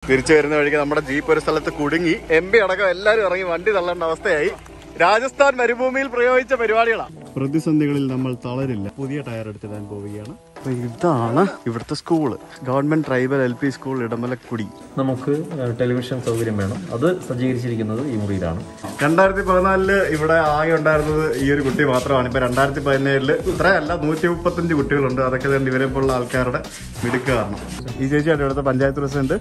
തിരിച്ചു വരുന്ന വഴിക്ക് നമ്മുടെ ജീപ്പ് ഒരു സ്ഥലത്ത് കുടുങ്ങി എം പി അടക്കം എല്ലാവരും ഇറങ്ങി വണ്ടി തള്ളേണ്ട അവസ്ഥയായി രാജസ്ഥാൻ മരുഭൂമിയിൽ പ്രയോഗിച്ച പരിപാടികളാണ് പ്രതിസന്ധികളിൽ നമ്മൾ തളരില്ല പുതിയ ടയർ എടുത്തിടാൻ പോവുകയാണ് അപ്പൊ ഇതാണ് ഇവിടുത്തെ school government tribal L P school Idamalakkudi നമുക്ക് ടെലിവിഷൻ സൗകര്യം വേണം അത് സജ്ജീകരിച്ചിരിക്കുന്നത് ഈ മുറിയിലാണ് രണ്ടായിരത്തി പതിനാലില് ഇവിടെ ആകെ ഉണ്ടായിരുന്നത് ഈ ഒരു കുട്ടി മാത്രമാണ് ഇപ്പൊ രണ്ടായിരത്തി പതിനേഴില് ഇത്രയല്ല നൂറ്റി മുപ്പത്തഞ്ച് കുട്ടികളുണ്ട് അതൊക്കെ തന്നെ ഇവരെ പോലുള്ള ആൾക്കാരുടെ മിടുക്ക് കാരണം ഈ ചേച്ചിയാണ് ഇവിടുത്തെ പഞ്ചായത്ത് പ്രസിഡന്റ്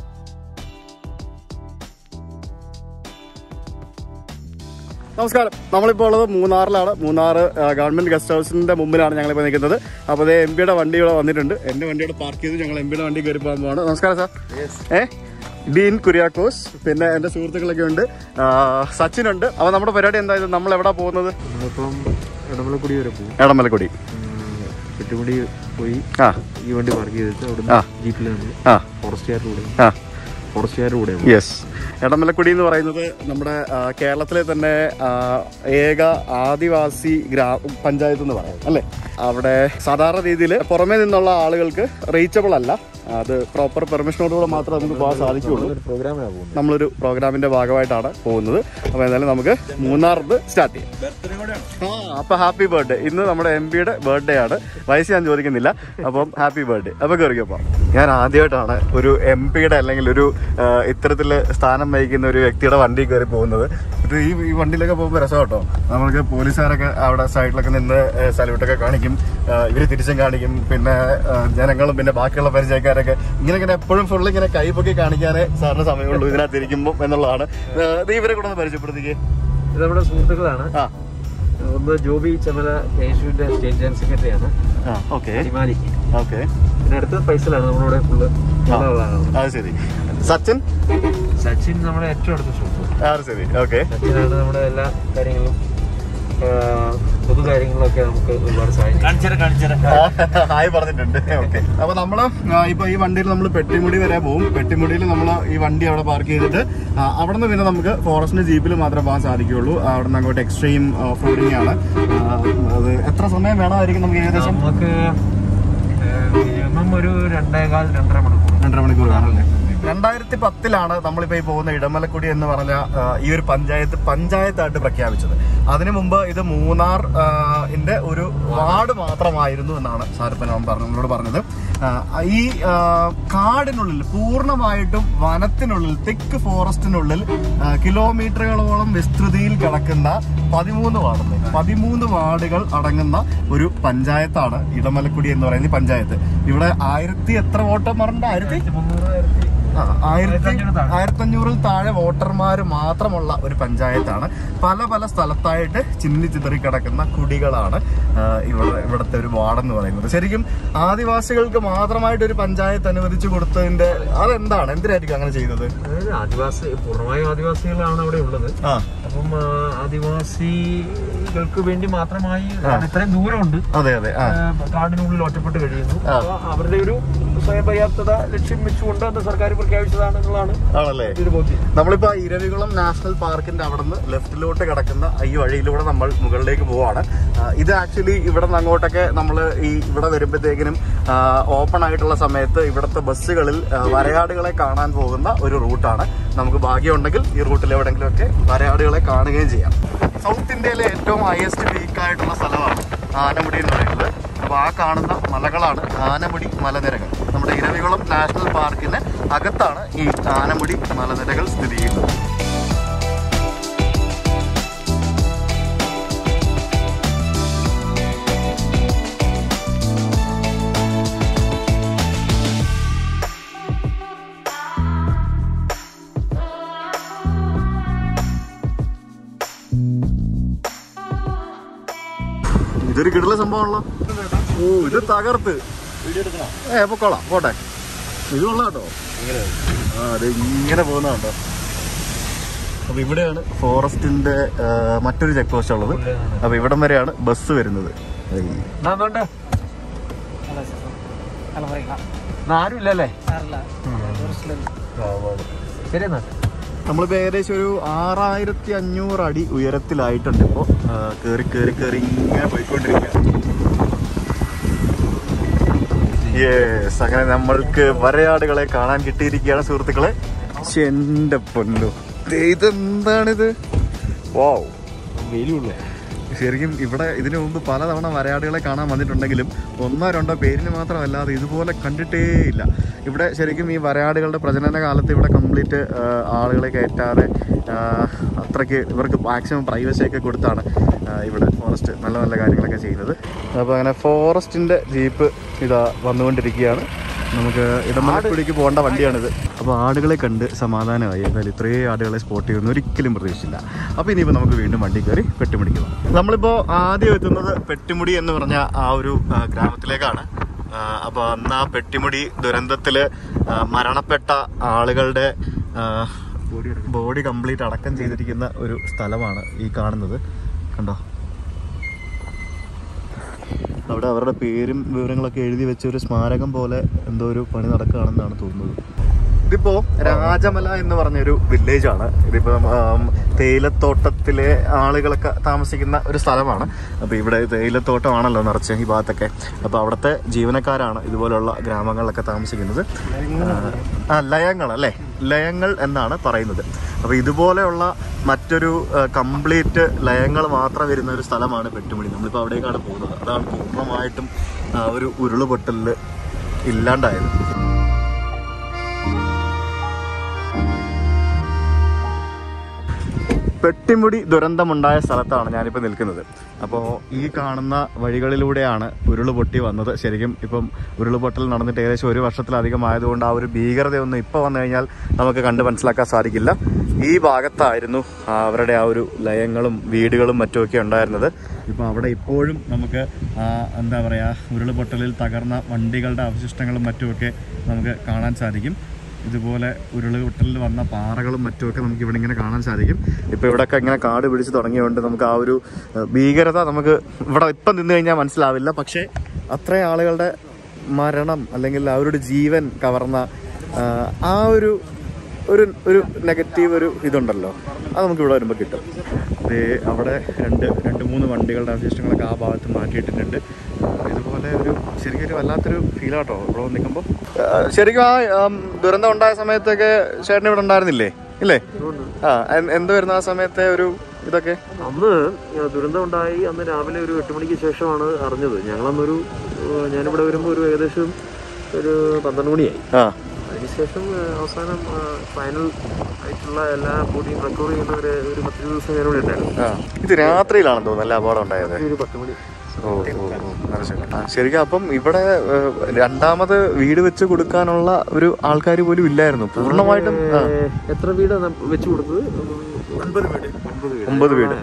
നമസ്കാരം നമ്മളിപ്പോൾ ഉള്ളത് മൂന്നാറിലാണ് മൂന്നാർ ആ, ഗവൺമെന്റ് ഗസ്റ്റ് ഹൗസിന്റെ മുമ്പിലാണ് ഞങ്ങളിപ്പോൾ നിൽക്കുന്നത് അപ്പോൾ അതേ എം പിയുടെ വണ്ടി ഇവിടെ വന്നിട്ടുണ്ട് എന്റെ വണ്ടിയുടെ പാർക്ക് ചെയ്ത് ഞങ്ങൾ എം പിയുടെ വണ്ടി കയറി പോകാൻ പോവാണ് നമസ്കാരം സാർ ഏ ഡീൻ കുര്യാക്കോസ് പിന്നെ എന്റെ സുഹൃത്തുക്കളൊക്കെ ഉണ്ട് ആ, സച്ചിൻ ഉണ്ട് അപ്പോൾ നമ്മുടെ പരിപാടി എന്തായത് നമ്മൾ എവിടെ പോകുന്നത് നമ്മളിപ്പം ഇടമലക്കുടി വരെ പോകും എടമലക്കുടി പെട്ടുമുടി പോയി ആ ഈ വണ്ടി പാർക്ക് ചെയ്തിട്ട് അവിടെ ആ. ജീപ്പിൽ നമ്മൾ ആ ഫോറസ്റ്റുകാരുടെ ആ ഫോറസ്റ്റുകാരുടെ കൂടെ യെസ് എടമലക്കുടി എന്ന് പറയുന്നത് നമ്മുടെ ആ, കേരളത്തിലെ തന്നെ ആ, ഏക ആദിവാസി ഗ്രാ പഞ്ചായത്ത് എന്ന് പറയാം അല്ലേ അവിടെ സാധാരണ രീതിയിൽ പുറമേ നിന്നുള്ള ആളുകൾക്ക് റീച്ചബിൾ അല്ല അത് പ്രോപ്പർ പെർമിഷനോടുകൂടെ മാത്രമേ നമുക്ക് പോകാൻ സാധിക്കുകയുള്ളൂ പ്രോഗ്രാമിനാണ് പോകുന്നത് നമ്മളൊരു പ്രോഗ്രാമിന്റെ ഭാഗമായിട്ടാണ് പോകുന്നത് അപ്പോൾ എന്തായാലും നമുക്ക് മൂന്നാറിന്ന് സ്റ്റാർട്ട് ചെയ്യാം ആ അപ്പൊ ഹാപ്പി ബർത്ത്ഡേ ഇന്ന് നമ്മുടെ എം പിയുടെ ബർത്ത്ഡേ ആണ് വയസ്സ് ഞാൻ ചോദിക്കുന്നില്ല അപ്പം ഹാപ്പി ബർത്ത്ഡേ അപ്പൊ കയറിക്കപ്പോ ഞാൻ ആദ്യമായിട്ടാണ് ഒരു എം പിയുടെ അല്ലെങ്കിൽ ഒരു ആ, ഇത്തരത്തില് സ്ഥാനം വഹിക്കുന്ന ഒരു വ്യക്തിയുടെ വണ്ടി കയറി പോകുന്നത് ഇത് ഈ ഈ വണ്ടിയിലൊക്കെ പോകുമ്പോൾ രസം കേട്ടോ നമുക്ക് പോലീസുകാരൊക്കെ അവിടെ സൈഡിലൊക്കെ നിന്ന് സല്യൂട്ടൊക്കെ കാണിക്കും ആ, ഇവര് തിരിച്ചും കാണിക്കും പിന്നെ ആ, ജനങ്ങളും പിന്നെ ബാക്കിയുള്ള പരിചയക്കാരൊക്കെ ഇങ്ങനെ ഇങ്ങനെ എപ്പോഴും ഫുള്ള് ഇങ്ങനെ കൈപ്പൊക്കി കാണിക്കാനേ സാറിന് സമയമുള്ളൂ ഇതിനകത്ത് ഇരിക്കുമ്പോൾ എന്നുള്ളതാണ് ആ, ഇത് ഇവരെ കൂടെ ഒന്ന് പരിചയപ്പെടുത്തിക്കേ ഇത് നമ്മുടെ സുഹൃത്തുക്കളാണ് ആ ഒന്ന് ജോബി ചമല കേശുവിന്റെ സ്റ്റേറ്റ് ജനറൽ സെക്രട്ടറിയാണ് ആ ഓക്കെ ഹിമാലി ഓക്കെ പിന്നെ അടുത്തത് ഫൈസലാണ് നമ്മളിവിടെ ഫുള്ള് ആളാണ് അത് ശരി സച്ചിൻ സച്ചിൻ നമ്മുടെ ഏറ്റവും അടുത്ത സുഹൃത്ത് ആ ശരി ഓക്കെ സച്ചിനാണ് നമ്മുടെ എല്ലാ കാര്യങ്ങളിലും ആ, പൊതു കാര്യങ്ങളിലൊക്കെ നമുക്ക് ഒരുപാട് സഹായിക്കും ഹായ് പറഞ്ഞിട്ടുണ്ട് ഓക്കെ അപ്പൊ നമ്മള് ആ, ഇപ്പൊ ഈ വണ്ടിയിൽ നമ്മൾ പെട്ടിമുടി വരെ പോകും പെട്ടിമുടിയിൽ നമ്മൾ ഈ വണ്ടി അവിടെ പാർക്ക് ചെയ്തിട്ട് ആ, അവിടെ നിന്ന് പിന്നെ നമുക്ക് ഫോറസ്റ്റിന്റെ ജീപ്പിൽ മാത്രമേ പോകാൻ സാധിക്കുകയുള്ളൂ അവിടെ നിന്ന് അങ്ങോട്ട് എക്സ്ട്രീം ഓഫ്റോഡിങ് ആണ് ആ, അത് എത്ര സമയം വേണമായിരിക്കും നമുക്ക് ഏകദേശം നമുക്ക് മിനിമം ഒരു രണ്ടേകാൽ രണ്ടര മണിക്കൂർ രണ്ടര മണിക്കൂർ കാണല്ലേ രണ്ടായിരത്തി പത്തിലാണ് നമ്മളിപ്പോ ഈ പോകുന്ന ഇടമലക്കുടി എന്ന് പറഞ്ഞ ആ, ഈ ഒരു പഞ്ചായത്ത് പഞ്ചായത്തായിട്ട് പ്രഖ്യാപിച്ചത് അതിനു മുമ്പ് ഇത് മൂന്നാർ ആ, ന്റെ ഒരു വാർഡ് മാത്രമായിരുന്നു എന്നാണ് സാറിപ്പൻ പറഞ്ഞു നമ്മളോട് പറഞ്ഞത് ആ, ഈ ആ, കാടിനുള്ളിൽ പൂർണ്ണമായിട്ടും വനത്തിനുള്ളിൽ തെക്ക് ഫോറസ്റ്റിനുള്ളിൽ ആ, കിലോമീറ്ററുകളോളം വിസ്തൃതിയിൽ കിടക്കുന്ന പതിമൂന്ന് വാർഡ് പതിമൂന്ന് വാർഡുകൾ അടങ്ങുന്ന ഒരു പഞ്ചായത്താണ് ഇടമലക്കുടി എന്ന് പറയുന്ന ഈ പഞ്ചായത്ത് ഇവിടെ ആയിരത്തി എത്ര വോട്ടർ പറഞ്ഞിട്ട് ആയിരത്തി ആ, ആയിരത്തി ആയിരത്തഞ്ഞൂറിൽ താഴെ വോട്ടർമാർ മാത്രമുള്ള ഒരു പഞ്ചായത്താണ് പല പല സ്ഥലത്തായിട്ട് ചിന്നി ചിതറി കിടക്കുന്ന കുടികളാണ് ആ, ഇവിടെ ഇവിടുത്തെ ഒരു വാർഡെന്ന് പറയുന്നത് ശരിക്കും ആദിവാസികൾക്ക് മാത്രമായിട്ട് ഒരു പഞ്ചായത്ത് അനുവദിച്ചു കൊടുത്തതിന്റെ അതെന്താണ് എന്തിനായിരിക്കും അങ്ങനെ ചെയ്തത് അതായത് ആദിവാസി പൂർണ്ണമായും ആദിവാസികളാണ് അവിടെ ഉള്ളത് ആ അപ്പം ആ, ആദിവാസികൾക്ക് വേണ്ടി മാത്രമായി കാരണം ഇത്രയും ദൂരമുണ്ട് അതെ അതെ ആ ആ, കാടിനുള്ളിൽ ഒറ്റപ്പെട്ട് കഴിയുന്നു അപ്പൊ അവരുടെ ഒരു സ്വയം പര്യാപ്തത ലക്ഷ്യം വെച്ചുകൊണ്ട് അത് സർക്കാർ പ്രഖ്യാപിച്ചതാണ് എന്നുള്ളതാണ് ആണല്ലേ ഒരു ബോധ്യം നമ്മളിപ്പോ ഇരവികുളം നാഷണൽ പാർക്കിന്റെ അവിടെ നിന്ന് ലെഫ്റ്റിലോട്ട് കിടക്കുന്ന ഈ വഴിയിലൂടെ നമ്മൾ മുകളിലേക്ക് പോവാണ് ആ, ഇത് ആക്ച്വലി ഇവിടെ നിന്ന് അങ്ങോട്ടൊക്കെ നമ്മൾ ഈ ഇവിടെ വരുമ്പോഴത്തേക്കിനും ഓപ്പൺ ആയിട്ടുള്ള സമയത്ത് ഇവിടുത്തെ ബസ്സുകളിൽ ആ, വരയാടുകളെ കാണാൻ പോകുന്ന ഒരു റൂട്ടാണ് നമുക്ക് ഭാഗ്യമുണ്ടെങ്കിൽ ഈ റൂട്ടിൽ എവിടെയെങ്കിലുമൊക്കെ വരയാടുകളെ കാണുകയും ചെയ്യാം സൗത്ത് ഇന്ത്യയിലെ ഏറ്റവും ഹയസ്റ്റ് പീക്ക് ആയിട്ടുള്ള സ്ഥലമാണ് ആനമുടി എന്ന് പറയുന്നത് അപ്പോൾ ആ കാണുന്ന മലകളാണ് ആനമുടി മലനിരകൾ നമ്മുടെ ഇരവികുളം നാഷണൽ പാർക്കിന് അകത്താണ് ഈ ആനമുടി മലനിരകൾ സ്ഥിതി ചെയ്യുന്നത് ഇതൊരു കിടല സംഭവമാണല്ലോ ഓ ഇത് തകർത്ത് ഏ പൊക്കോളാം പോട്ടെ ഇത് കൊള്ളാം കേട്ടോ ആ അത് ഇങ്ങനെ പോകുന്നതാണ്ടോ അപ്പൊ ഇവിടെയാണ് ഫോറസ്റ്റിന്റെ ആ, മറ്റൊരു ചെക്ക് പോസ്റ്റ് ഉള്ളത് അപ്പൊ ഇവിടം വരെയാണ് ബസ് വരുന്നത് ഏയ്. എന്നാ ആരും ഇല്ലല്ലേ ശരി എന്നാ നമ്മളിപ്പോ ഏകദേശം ഒരു ആറായിരത്തി അഞ്ഞൂറ് അടി ഉയരത്തിലായിട്ടുണ്ട് ഇപ്പോ ആ, കേറി കേറി കേറി ഇങ്ങനെ പോയിക്കൊണ്ടിരിക്കുക യെസ് അങ്ങനെ നമ്മൾക്ക് വരയാടുകളെ കാണാൻ കിട്ടിയിരിക്കുകയാണ് സുഹൃത്തുക്കളെ ശ്ശെ, എന്റെ പൊന്നു ദേ, ഇതെന്താണിത് വാവ് വെയിലുള്ള ശരിക്കും ഇവിടെ ഇതിനു മുമ്പ് പലതവണ വരയാടുകളെ കാണാൻ വന്നിട്ടുണ്ടെങ്കിലും ഒന്നോ രണ്ടോ പേരിന് മാത്രമല്ലാതെ ഇതുപോലെ കണ്ടിട്ടേ ഇല്ല ഇവിടെ ശരിക്കും ഈ വരയാടുകളുടെ പ്രജനന കാലത്ത് ഇവിടെ കംപ്ലീറ്റ് ആളുകളെ കയറ്റാതെ ആ, അത്രയ്ക്ക് ഇവർക്ക് മാക്സിമം പ്രൈവസി ഒക്കെ കൊടുത്താണ് ആ, ഇവിടെ ഫോറസ്റ്റ് നല്ല നല്ല കാര്യങ്ങളൊക്കെ ചെയ്യുന്നത് അപ്പോൾ അങ്ങനെ ഫോറസ്റ്റിൻ്റെ ജീപ്പ് ഇതാ വന്നുകൊണ്ടിരിക്കുകയാണ് നമുക്ക് ഇടമലക്കുടിക്ക് പോകേണ്ട വണ്ടിയാണിത് അപ്പോൾ ആടുകളെ കണ്ട് സമാധാനമായി എന്തായാലും ഇത്രയും ആടുകളെ സ്പോട്ട് ചെയ്യുമെന്ന് ഒരിക്കലും പ്രതീക്ഷിച്ചില്ല അപ്പോൾ ഇനിയിപ്പോൾ നമുക്ക് വീണ്ടും വണ്ടി കയറി പെട്ടിമുടിക്ക് പോകാം നമ്മളിപ്പോൾ ആദ്യം എത്തുന്നത് പെട്ടിമുടി എന്ന് പറഞ്ഞ ആ ഒരു ആ, ഗ്രാമത്തിലേക്കാണ് അപ്പോൾ അന്ന് ആ പെട്ടിമുടി ദുരന്തത്തിൽ മരണപ്പെട്ട ആളുകളുടെ ബോഡി കംപ്ലീറ്റ് അടക്കം ചെയ്തിരിക്കുന്ന ഒരു സ്ഥലമാണ് ഈ കാണുന്നത് കണ്ടോ അവിടെ അവരുടെ പേരും വിവരങ്ങളൊക്കെ എഴുതി വെച്ച ഒരു സ്മാരകം പോലെ എന്തോ ഒരു പണി നടക്കുകയാണെന്നാണ് തോന്നുന്നത് ഇതിപ്പോ രാജമല എന്ന് പറഞ്ഞൊരു വില്ലേജ് ആണ് ഇതിപ്പോ ആം, തേയിലത്തോട്ടത്തിലെ ആളുകളൊക്കെ താമസിക്കുന്ന ഒരു സ്ഥലമാണ് അപ്പൊ ഇവിടെ തേയിലത്തോട്ടമാണല്ലോ നിറച്ച് ഈ ഭാഗത്തൊക്കെ അപ്പൊ അവിടുത്തെ ജീവനക്കാരാണ് ഇതുപോലുള്ള ഗ്രാമങ്ങളിലൊക്കെ താമസിക്കുന്നത് ആ ലയങ്ങൾ അല്ലേ ലയങ്ങൾ എന്നാണ് പറയുന്നത് അപ്പൊ ഇതുപോലെയുള്ള മറ്റൊരു കംപ്ലീറ്റ് ലയങ്ങൾ മാത്രം വരുന്ന ഒരു സ്ഥലമാണ് പെട്ടുമുടി നമ്മളിപ്പോൾ അവിടേക്കാണ് പോകുന്നത് അതാണ് പൂർണ്ണമായിട്ടും ആ, ഒരു ഉരുളുപൊട്ടലിൽ ഇല്ലാണ്ടായത് പെട്ടിമുടി ദുരന്തമുണ്ടായ സ്ഥലത്താണ് ഞാനിപ്പോൾ നിൽക്കുന്നത് അപ്പോൾ ഈ കാണുന്ന വഴികളിലൂടെയാണ് ഉരുളുപൊട്ടി വന്നത് ശരിക്കും ഇപ്പം ഉരുളുപൊട്ടൽ നടന്നിട്ട് ഏകദേശം ഒരു വർഷത്തിലധികം ആയതുകൊണ്ട് ആ ഒരു ഭീകരതയൊന്നും ഇപ്പോൾ വന്നു കഴിഞ്ഞാൽ നമുക്ക് കണ്ട് മനസ്സിലാക്കാൻ സാധിക്കില്ല ഈ ഭാഗത്തായിരുന്നു ആ അവരുടെ ആ ഒരു ലയങ്ങളും വീടുകളും മറ്റുമൊക്കെ ഉണ്ടായിരുന്നത് ഇപ്പോൾ അവിടെ ഇപ്പോഴും നമുക്ക് ആ, എന്താ പറയുക ഉരുളുപൊട്ടലിൽ തകർന്ന വണ്ടികളുടെ അവശിഷ്ടങ്ങളും മറ്റുമൊക്കെ നമുക്ക് കാണാൻ സാധിക്കും ഇതുപോലെ ഉരുളുപൊട്ടലിൽ വന്ന പാറകളും മറ്റുമൊക്കെ നമുക്ക് ഇവിടെ ഇങ്ങനെ കാണാൻ സാധിക്കും ഇപ്പോൾ ഇവിടെയൊക്കെ ഇങ്ങനെ കാട് പിടിച്ച് തുടങ്ങിയതുകൊണ്ട് നമുക്ക് ആ ഒരു ഏഹ്, ഭീകരത നമുക്ക് ഇവിടെ ഇപ്പം നിന്ന് കഴിഞ്ഞാൽ മനസ്സിലാവില്ല പക്ഷേ അത്രയും ആളുകളുടെ മരണം അല്ലെങ്കിൽ അവരുടെ ജീവൻ കവർന്ന ആ, ആ ഒരു ഒരു ഒരു നെഗറ്റീവ് ഒരു ഇതുണ്ടല്ലോ അത് നമുക്ക് ഇവിടെ വരുമ്പോൾ കിട്ടും ദേ അവിടെ രണ്ട് രണ്ട് മൂന്ന് വണ്ടികളുടെ അവശിഷ്ടങ്ങളൊക്കെ ആ ഭാഗത്ത് മാറ്റിയിട്ടിട്ടുണ്ട് ഇതുപോലെ ഒരു ശരിക്കും ഒരു വല്ലാത്തൊരു ഫീലാട്ടോ ഇവിടെ നിൽക്കുമ്പോൾ ശരിക്കും ആ ആം, ദുരന്തം ഉണ്ടായ സമയത്തൊക്കെ ചേട്ടൻ ഇവിടെ ഉണ്ടായിരുന്നില്ലേ ഇല്ലേ ആ എ- എന്തുവായിരുന്നു ആ സമയത്തെ ഒരു ഇതൊക്കെ അന്ന് ദുരന്തം ഉണ്ടായി അന്ന് രാവിലെ ഒരു എട്ട് മണിക്ക് ശേഷമാണ് അറിഞ്ഞത് ഞങ്ങളന്നൊരു ഏഹ്, ഞാനിവിടെ വരുമ്പോൾ ഒരു ഏകദേശം ഒരു പന്ത്രണ്ട് മണിയായി ആ അതിനുശേഷം ഏഹ്, അവസാനം ഏഹ്, ഫൈനൽ ആയിട്ടുള്ള എല്ലാ ബോഡിയും റെക്കവർ ചെയ്യുന്നവരെ ഒരു പത്ത് ദിവസം ഞാനിവിടെ ഉണ്ടായിരുന്നു ആ ഇത് രാത്രിയിലാണെന്ന് തോന്നുന്നു അല്ലേ അപകടം ഉണ്ടായത് ഒരു പത്ത് മണി ഓ ഓ, ഓ, അത് ശരി. ആ, ശരിക്കും അപ്പം ഇവിടെ ഏഹ്, രണ്ടാമത് വീട് വെച്ച് കൊടുക്കാനുള്ള ഒരു ആൾക്കാർ പോലും ഇല്ലായിരുന്നു പൂർണ്ണമായിട്ടും ആ, ഏഹ്, എത്ര വീട് വെച്ച് കൊടുത്തത് ഒൻപത് വീട് ഒൻപത് വീട് ഒമ്പത് വീട്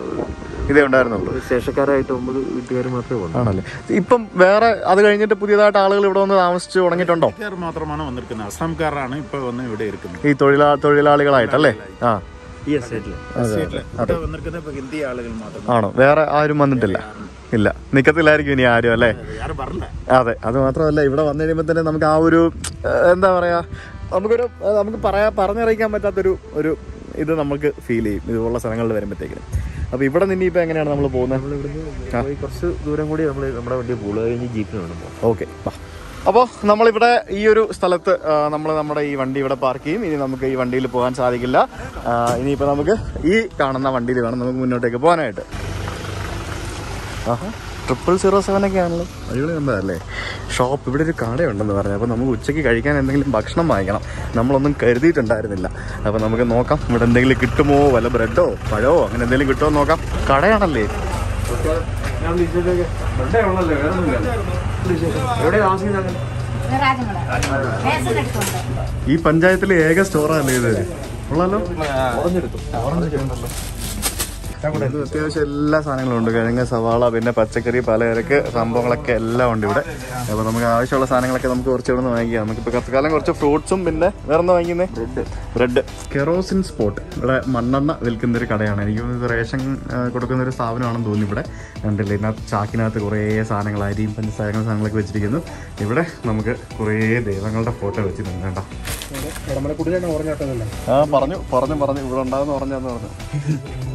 ഇതേ ഉണ്ടായിരുന്നുള്ളൂ ശേഷക്കാരായിട്ട് ഒമ്പത് വീട്ടുകാർ മാത്രമേ വന്നു ആണല്ലേ ഇപ്പം വേറെ അത് കഴിഞ്ഞിട്ട് പുതിയതായിട്ട് ആളുകൾ ഇവിടെ വന്ന് താമസിച്ച് തുടങ്ങിയിട്ടുണ്ടോ പേർ മാത്രമാണ് വന്നിരിക്കുന്നത് അസാംകാരാണ് ഇപ്പൊ വന്ന് ഇവിടെ ഇരിക്കുന്നത് ഈ തൊഴിലാ തൊഴിലാളികളായിട്ടല്ലേ ആ ഈ എസ്റ്റേറ്റിൽ സ്റ്റേറ്റില് ഇവിടെ വന്നിരിക്കുന്നത് ഇപ്പൊ ഹിന്ദി ആളുകൾ മാത്രം ആണോ വേറെ ആരും വന്നിട്ടില്ല ഇല്ല നിക്കത്തില്ലായിരിക്കും ഇനി ആരും അല്ലേ யாரும் வரல അതെ അത് മാത്രമല്ല ഇവിടെ വന്നു കഴിയുമ്പോൾ തന്നെ നമുക്ക് ആ ഒരു ഏഹ്, എന്താ പറയാ നമുക്കൊരു ഏഹ്, നമുക്ക് പറയാ പറഞ്ഞറിയിക്കാൻ പറ്റാത്തൊരു ഒരു ഇത് നമുക്ക് ഫീൽ ചെയ്യും ഇതുപോലുള്ള സ്ഥലങ്ങളിൽ വരുമ്പോഴത്തേക്കിനും അപ്പൊ ഇവിടെ നിന്ന് ഇപ്പൊ എങ്ങനെയാണ് നമ്മൾ പോകുന്നത് പോയി കുറച്ച് ദൂരം കൂടി നമ്മൾ നമ്മുടെ വണ്ടി പോകുള്ളൂ അത് കഴിഞ്ഞ് ജീപ്പിന് വേണം പോകാൻ ഓക്കെ അപ്പോൾ നമ്മളിവിടെ ഈ ഒരു സ്ഥലത്ത് നമ്മൾ നമ്മുടെ ഈ വണ്ടി ഇവിടെ പാർക്ക് ചെയ്യും ഇനി നമുക്ക് ഈ വണ്ടിയിൽ പോകാൻ സാധിക്കില്ല ആ, ഇനിയിപ്പോൾ നമുക്ക് ഈ കാണുന്ന വണ്ടിയിൽ വേണം നമുക്ക് മുന്നോട്ടേക്ക് പോകാനായിട്ട് ആഹാ ട്രിപ്പിൾ സീറോ സെവൻ ഒക്കെ ആണല്ലോ അടിപൊളി നമ്പറല്ലേ ഷോപ്പ് ഇവിടെ ഒരു കടയുണ്ടെന്ന് പറഞ്ഞു അപ്പോൾ നമുക്ക് ഉച്ചയ്ക്ക് കഴിക്കാൻ എന്തെങ്കിലും ഭക്ഷണം വാങ്ങിക്കണം നമ്മളൊന്നും കരുതിയിട്ടുണ്ടായിരുന്നില്ല അപ്പോൾ നമുക്ക് നോക്കാം ഇവിടെ എന്തെങ്കിലും കിട്ടുമോ വല്ല ബ്രെഡോ പഴമോ അങ്ങനെ എന്തെങ്കിലും കിട്ടുമോ എന്ന് നോക്കാം കടയാണല്ലേ എവിടെ താമസിക്കുന്നത് രാജങ്ങള് റേഷൻ എടുത്തുണ്ട് ഈ പഞ്ചായത്തിലെ ഏക സ്റ്റോറല്ലേ ഇത് ഉള്ളല്ലോ ഇത് അത്യാവശ്യം എല്ലാ സാധനങ്ങളും ഉണ്ട് കിഴങ്ങ് സവാള പിന്നെ പച്ചക്കറി പലചരക്ക് സംഭവങ്ങളൊക്കെ എല്ലാം ഉണ്ട് ഇവിടെ അപ്പൊ നമുക്ക് ആവശ്യമുള്ള സാധനങ്ങളൊക്കെ നമുക്ക് കുറച്ച് ഇവിടെ നിന്ന് വാങ്ങിക്കാം നമുക്കിപ്പോ കുറച്ച് കാലം കുറച്ച് ഫ്രൂട്ട്സും പിന്നെ വേറെ എന്താ വാങ്ങിക്കുന്നേ ബ്രെഡ് ബ്രെഡ് കെറോസിൻ സ്പോട്ട് ഇവിടെ മണ്ണെണ്ണ വിൽക്കുന്ന ഒരു കടയാണ് എനിക്ക് തോന്നുന്നു ഇത് റേഷൻ ആ, കൊടുക്കുന്ന ഒരു സ്ഥാപനമാണെന്ന് തോന്നുന്നു ഇവിടെ കണ്ടില്ലേ ഇതിനകത്ത് ചാക്കിനകത്ത് കുറേ സാധനങ്ങൾ അരിയും പഞ്ചസാര സാധനങ്ങളൊക്കെ വെച്ചിരിക്കുന്നു ഇവിടെ നമുക്ക് കുറേ ദൈവങ്ങളുടെ ഫോട്ടോ വെച്ചിട്ടുണ്ട് കേട്ടോ ആ പറഞ്ഞു പറഞ്ഞു പറഞ്ഞു ഇവിടെ ഉണ്ടാകുന്ന പറഞ്ഞാന്ന് പറഞ്ഞു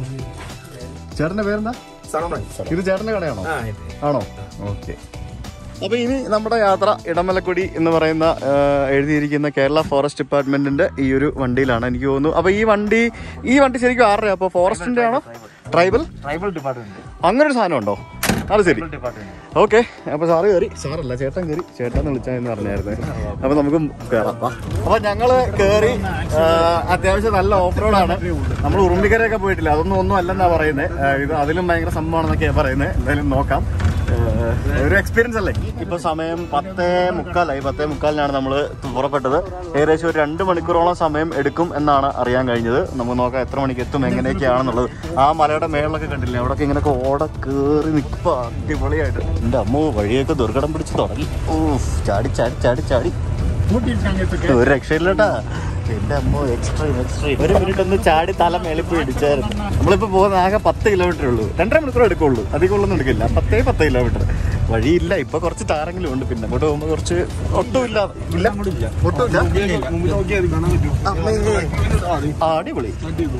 ചേട്ടന്റെ പേരെന്താ ഇത് ചേട്ടന്റെ കടയാണോ ആണോ ഓക്കെ അപ്പൊ ഇനി നമ്മുടെ യാത്ര ഇടമലക്കുടി എന്ന് പറയുന്ന ആ, എഴുതിയിരിക്കുന്ന കേരള ഫോറസ്റ്റ് ഡിപ്പാർട്ട്മെന്റിന്റെ ഈ ഒരു വണ്ടിയിലാണ് എനിക്ക് തോന്നുന്നു അപ്പൊ ഈ വണ്ടി ഈ വണ്ടി ശരിക്കും ആരുടെ അപ്പൊ ഫോറസ്റ്റിന്റെ ആണോ ട്രൈബൽ ട്രൈബൽ ഡിപ്പാർട്ട്മെന്റ് അങ്ങനെ ഒരു സാധനം ഉണ്ടോ അത് ശരി ഡിപ്പാർട്ട്മെന്റ് ഓക്കെ അപ്പൊ സാറ് കയറി സാറല്ല ചേട്ടൻ കയറി ചേട്ടൻ വിളിച്ചാന്ന് പറഞ്ഞായിരുന്നു അപ്പൊ നമുക്ക് കയറാം വാ. അപ്പൊ ഞങ്ങള് കയറി ആ, അത്യാവശ്യം നല്ല ഓഫ് റോഡാണ് നമ്മൾ ഉറുമ്പിക്കരയൊക്കെ പോയിട്ടില്ല അതൊന്നും ഒന്നും അല്ലെന്നാ പറയുന്നത് ഇത് അതിലും ഭയങ്കര സംഭവമാണെന്നൊക്കെയാ പറയുന്നത് എന്തായാലും നോക്കാം ആ, ഒരു എക്സ്പീരിയൻസ് അല്ലേ ഇപ്പൊ സമയം പത്തേ മുക്കാലായി പത്തേ മുക്കാലിനാണ് നമ്മൾ പുറപ്പെട്ടത് ഏകദേശം ഒരു രണ്ട് മണിക്കൂറോളം സമയം എടുക്കും എന്നാണ് അറിയാൻ കഴിഞ്ഞത് നമുക്ക് നോക്കാം എത്ര മണിക്ക് എത്തും എങ്ങനെയൊക്കെയാണെന്നുള്ളത് ആ മലയുടെ മേളിലൊക്കെ കണ്ടില്ലേ അവിടെയൊക്കെ ഇങ്ങനെ ഓട കയറി നിൽക്കുക അടിപൊളിയായിട്ട് എന്റെ അമ്മ വഴിയൊക്കെ ദുർഘടം പിടിച്ച് തുടങ്ങി ഓ ചാടി ചാടി ചാടി ചാടി ഒരു രക്ഷയില്ലട്ടാ എന്റെ അമ്മ എക്സ്ട്രീം എക്സ്ട്രീം ഒരു മിനിറ്റ് ഒന്ന് ചാടി തല മേളിപ്പ് ഇടിച്ചായിരുന്നു നമ്മളിപ്പോ പോകുന്ന ആകെ പത്ത് കിലോമീറ്റർ ഉള്ളൂ രണ്ടര മണിക്കൂർ എടുക്കുള്ളൂ അധികം ഉള്ളൊന്നും എടുക്കില്ല പത്തേ പത്ത് കിലോമീറ്റർ വഴിയില്ല ഇപ്പൊ കുറച്ച് താരെങ്കിലും ഉണ്ട് പിന്നെ അങ്ങോട്ട് പോകുമ്പോ കുറച്ച് ഒട്ടുമില്ല ഇല്ല ഒട്ടുമില്ല അമ്മേ. ആ, അടിപൊളി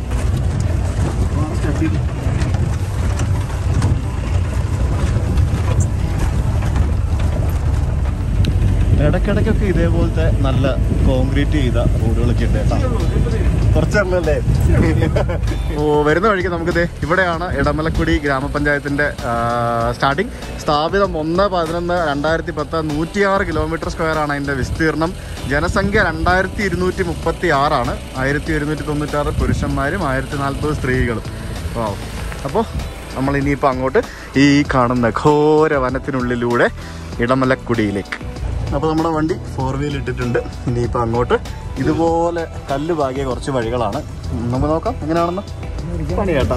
ഇടയ്ക്കിടയ്ക്കൊക്കെ ഇതേപോലത്തെ നല്ല കോൺക്രീറ്റ് ചെയ്ത റോഡുകളൊക്കെ ഉണ്ട് കേട്ടോ കുറച്ചല്ലേ ഓ വരുന്ന വഴിക്ക് നമുക്ക് ദേ ഇവിടെയാണ് ഇടമലക്കുടി ഗ്രാമപഞ്ചായത്തിന്റെ സ്റ്റാർട്ടിങ് സ്ഥാപിതം ഒന്ന് പതിനൊന്ന് രണ്ടായിരത്തി പത്ത് നൂറ്റിയാറ് കിലോമീറ്റർ സ്ക്വയർ ആണ് അതിന്റെ വിസ്തീർണം ജനസംഖ്യ രണ്ടായിരത്തി ഇരുന്നൂറ്റി മുപ്പത്തി ആറാണ് ആയിരത്തി ഒരുന്നൂറ്റി തൊണ്ണൂറ്റാറ് പുരുഷന്മാരും ആയിരത്തി നാൽപ്പത് സ്ത്രീകളും ഓ അപ്പോൾ നമ്മൾ ഇനിയിപ്പോൾ അങ്ങോട്ട് ഈ കാണുന്ന ഘോര വനത്തിനുള്ളിലൂടെ ഇടമലക്കുടിയിലേക്ക് അപ്പോൾ നമ്മുടെ വണ്ടി ഫോർ വീൽ ഇട്ടിട്ടുണ്ട് ഇനിയിപ്പോൾ അങ്ങോട്ട് ഇതുപോലെ കല്ല് പാകിയ കുറച്ച് വഴികളാണ് ഉം, നമുക്ക് നോക്കാം എങ്ങനെയാണെന്ന് പണി കേട്ടാ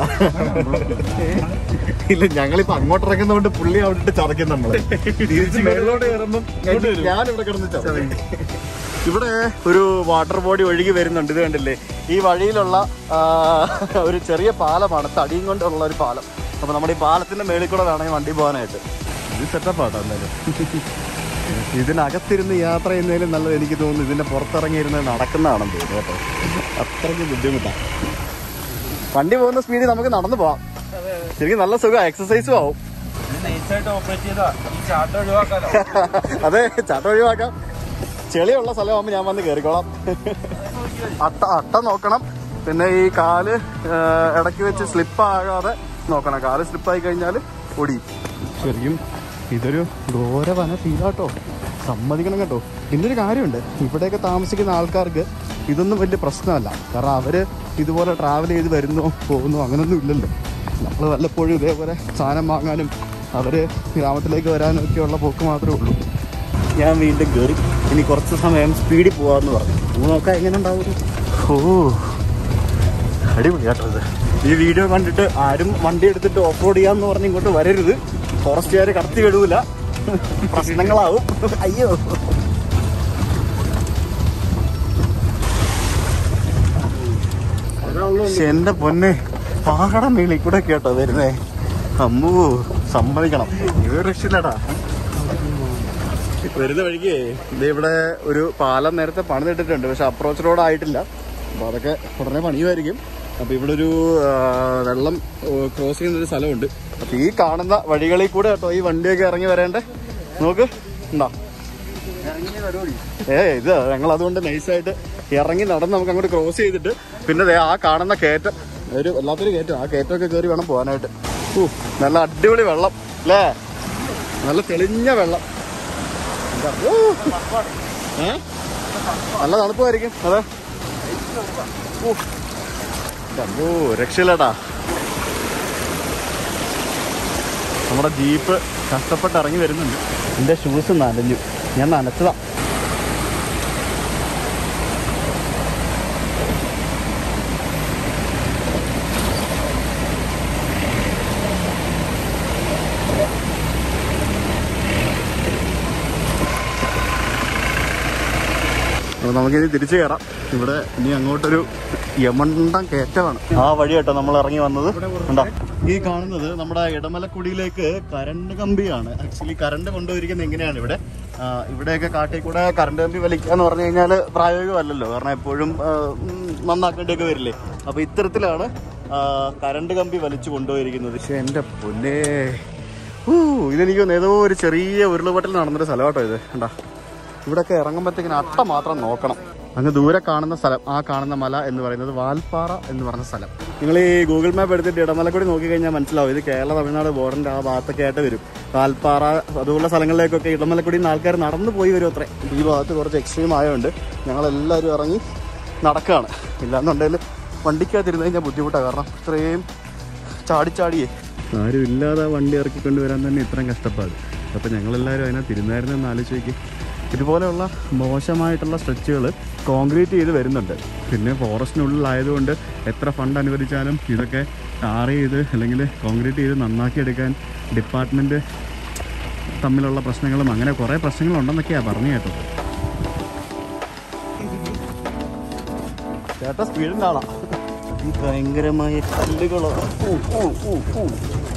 ഇല്ല ഞങ്ങളിപ്പോ അങ്ങോട്ട് ഇറങ്ങുന്നതുകൊണ്ട് പുള്ളി അവിടെ ഇട്ട് ചതയ്ക്കും നമ്മള് തിരിച്ച് മേളിലോട്ട് കയറുമ്പം ഞാൻ ഇവിടെ കിടന്ന് ചതയ്ക്കും ഇവിടെ ഒരു വാട്ടർ ബോഡി ഒഴുകി വരുന്നുണ്ട് ഇത് കണ്ടില്ലേ ഈ വഴിയിലുള്ള ആ, ഒരു ചെറിയ പാലമാണ് തടിയും കൊണ്ടുള്ള ഒരു പാലം അപ്പൊ നമ്മുടെ ഈ പാലത്തിന്റെ മേളിൽ കൂടെ വേണം ഈ വണ്ടി പോകാനായിട്ട് ഇത് സെറ്റപ്പാട്ടോ എന്തായാലും ഇതിനകത്തിരുന്ന് യാത്ര ചെയ്യുന്നതിലും നല്ലത് എനിക്ക് തോന്നുന്നു ഇതിന്റെ പുറത്തിറങ്ങിയിരുന്ന് നടക്കുന്നതാണെന്ന് തോന്നുന്നു കേട്ടോ അത്രയ്ക്ക് ബുദ്ധിമുട്ടാണ് വണ്ടി പോകുന്ന സ്പീഡിൽ നമുക്ക് നടന്നു പോവാം ശരിക്കും നല്ല സുഖം എക്സസൈസും ആവും അതെ ചാട്ട ഒഴിവാക്കാം ചെളിയുള്ള സ്ഥലമാകുമ്പോൾ ഞാൻ വന്ന് കയറിക്കോളാം അട്ട അട്ട നോക്കണം പിന്നെ ഈ കാല് ആ, ഇടയ്ക്ക് വെച്ച് സ്ലിപ്പ് ആകാതെ നോക്കണം കാല് സ്ലിപ്പായി കഴിഞ്ഞാൽ ഒടിയും ശരിക്കും ഇതൊരു ഘോര വന ഫീലാട്ടോ സമ്മതിക്കണം കേട്ടോ ഇന്നൊരു കാര്യമുണ്ട് ഇവിടെയൊക്കെ താമസിക്കുന്ന ആൾക്കാർക്ക് ഇതൊന്നും വലിയ പ്രശ്നമല്ല കാരണം അവര് ഇതുപോലെ ട്രാവൽ ചെയ്ത് വരുന്നോ പോകുന്നോ അങ്ങനൊന്നും ഇല്ലല്ലോ നമ്മൾ വല്ലപ്പോഴും ഇതേപോലെ സാധനം വാങ്ങാനും അവര് ഗ്രാമത്തിലേക്ക് വരാനും ഒക്കെയുള്ള പോക്ക് മാത്രമേ ഉള്ളൂ ഞാൻ വീണ്ടും കയറി ഇനി കുറച്ച് സമയം സ്പീഡിൽ പോവാന്ന് പറഞ്ഞു നമുക്ക് നോക്കാം എങ്ങനെ ഉണ്ടാവും ഓ അടിപൊളി കേട്ടോ ഇത് ഈ വീഡിയോ കണ്ടിട്ട് ആരും വണ്ടി എടുത്തിട്ട് ഓഫ് റോഡ് ചെയ്യാന്ന് പറഞ്ഞ് ഇങ്ങോട്ട് വരരുത് ഫോറസ്റ്റുകാർ കടത്തി വിടൂല പ്രശ്നങ്ങളാവും അയ്യോ ശ്ശെ, എന്റെ പൊന്നെ പാകട മേളിൽ കൂടെ കേട്ടോ വരുന്നേ അമ്മൂ സമ്മതിക്കണം ഇത് രക്ഷില്ലടാ വരുന്ന വഴിക്ക് ഇത് ഇവിടെ ഒരു പാലം നേരത്തെ പണിതിട്ടിട്ടുണ്ട് പക്ഷെ അപ്രോച്ച് റോഡ് ആയിട്ടില്ല അപ്പൊ അതൊക്കെ ഉടനെ പണിയുമായിരിക്കും അപ്പൊ ഇവിടെ ഒരു ആ, വെള്ളം ക്രോസ് ചെയ്യുന്ന ഒരു സ്ഥലമുണ്ട് അപ്പൊ ഈ കാണുന്ന വഴികളിൽ കൂടെ കേട്ടോ ഈ വണ്ടിയൊക്കെ ഇറങ്ങി വരേണ്ടേ നോക്ക് ഉണ്ടോ ഏ ഇത് ഞങ്ങൾ അതുകൊണ്ട് നൈസായിട്ട് ഇറങ്ങി നടന്ന് നമുക്ക് അങ്ങോട്ട് ക്രോസ് ചെയ്തിട്ട് പിന്നെ ദേ ആ കാണുന്ന കയറ്റം ഒരു വല്ലാത്തൊരു കയറ്റം ആ കയറ്റമൊക്കെ കയറി വേണം പോകാനായിട്ട് ഊ നല്ല അടിപൊളി വെള്ളം അല്ലേ നല്ല തെളിഞ്ഞ വെള്ളം എന്താ? ഊ. ഏ? നല്ല തണുപ്പായിരിക്കും അതെ ഊ. ഓ രക്ഷയില്ലട്ടാ നമ്മുടെ ജീപ്പ് കഷ്ടപ്പെട്ട് ഇറങ്ങി വരുന്നുണ്ട് എന്റെ ഷൂസ് നനഞ്ഞു ഞാൻ നനച്ചതാ അപ്പൊ നമുക്കിനി തിരിച്ചു കയറാം ഇവിടെ ഇനി അങ്ങോട്ടൊരു യമണ്ടം കയറ്റമാണ് ആ വഴി കേട്ടോ നമ്മൾ ഇറങ്ങി വന്നത് ഉണ്ടോ ഈ കാണുന്നത് നമ്മുടെ ഇടമലക്കുടിയിലേക്ക് കരണ്ട് കമ്പിയാണ് ആക്ച്വലി കരണ്ട് കൊണ്ടുപോയിരിക്കുന്നത് എങ്ങനെയാണ് ഇവിടെ ആ, ഇവിടെയൊക്കെ കാട്ടിൽ കൂടെ കറണ്ട് കമ്പി വലിക്കുക എന്ന് പറഞ്ഞു കഴിഞ്ഞാൽ പ്രായോഗികമല്ലല്ലോ കാരണം എപ്പോഴും ആ, ഉം, നന്നാക്കേണ്ടിയൊക്കെ വരില്ലേ അപ്പൊ ഇത്തരത്തിലാണ് ആ, കരണ്ട് കമ്പി വലിച്ചു കൊണ്ടുപോയിരിക്കുന്നത് പക്ഷെ എന്റെ പൊന്നേ ഊ ഇതെനിക്ക് തോന്നുന്നു ഏതോ ഒരു ചെറിയ ഉരുളുപൊട്ടൽ നടന്നൊരു സ്ഥലമാട്ടോ ഇത് കണ്ടാ ഇവിടെയൊക്കെ ഇറങ്ങുമ്പോഴത്തേക്കിന് അട്ട മാത്രം നോക്കണം അങ്ങ് ദൂരെ കാണുന്ന സ്ഥലം ആ കാണുന്ന മല എന്ന് പറയുന്നത് വാൽപ്പാറ എന്ന് പറഞ്ഞ സ്ഥലം നിങ്ങൾ ഈ ഗൂഗിൾ മാപ്പ് എടുത്തിട്ട് ഇടമലക്കൂടി നോക്കിക്കഴിഞ്ഞാൽ മനസ്സിലാവും ഇത് കേരള തമിഴ്നാട് ബോർഡറിന്റെ ആ ഭാഗത്തൊക്കെ ആയിട്ട് വരും വാൽപ്പാറ അതുപോലുള്ള സ്ഥലങ്ങളിലേക്കൊക്കെ ഇടമലക്കുടി നാൾക്കാർ നടന്നു പോയി വരും അത്രേ ഈ ഭാഗത്ത് കുറച്ച് എക്സ്ട്രീം ആയതുകൊണ്ട് ഞങ്ങളെല്ലാവരും ഇറങ്ങി നടക്കുകയാണ് ഇല്ലാന്നുണ്ടെങ്കിൽ വണ്ടിക്കകത്തിരുന്ന് കഴിഞ്ഞാൽ ബുദ്ധിമുട്ടാണ് കാരണം ഇത്രയും ചാടിച്ചാടിയേ ആരും ഇല്ലാതെ വണ്ടി ഇറക്കിക്കൊണ്ട് വരാൻ തന്നെ ഇത്രയും കഷ്ടപ്പാട് അപ്പോൾ ഞങ്ങളെല്ലാവരും അതിനകത്ത് ഇരുന്നായിരുന്നെന്ന് ആലോചിച്ച് നോക്കി ഇതുപോലെയുള്ള മോശമായിട്ടുള്ള സ്ട്രെച്ചുകൾ കോൺക്രീറ്റ് ചെയ്ത് വരുന്നുണ്ട് പിന്നെ ഫോറസ്റ്റിനുള്ളിലായതുകൊണ്ട് എത്ര ഫണ്ട് അനുവദിച്ചാലും ഇതൊക്കെ ടാർ ചെയ്ത് അല്ലെങ്കിൽ കോൺക്രീറ്റ് ചെയ്ത് നന്നാക്കി എടുക്കാൻ ഡിപ്പാർട്ട്മെൻറ്റ് തമ്മിലുള്ള പ്രശ്നങ്ങളും അങ്ങനെ കുറേ പ്രശ്നങ്ങളുണ്ടെന്നൊക്കെയാണ് പറഞ്ഞു കേട്ടത് ചേട്ടാ സ്പീഡിൻ്റെ ആളാ ഭയങ്കരമായ കല്ലുകളോ ഊ, ഊ, ഊ, ഊ.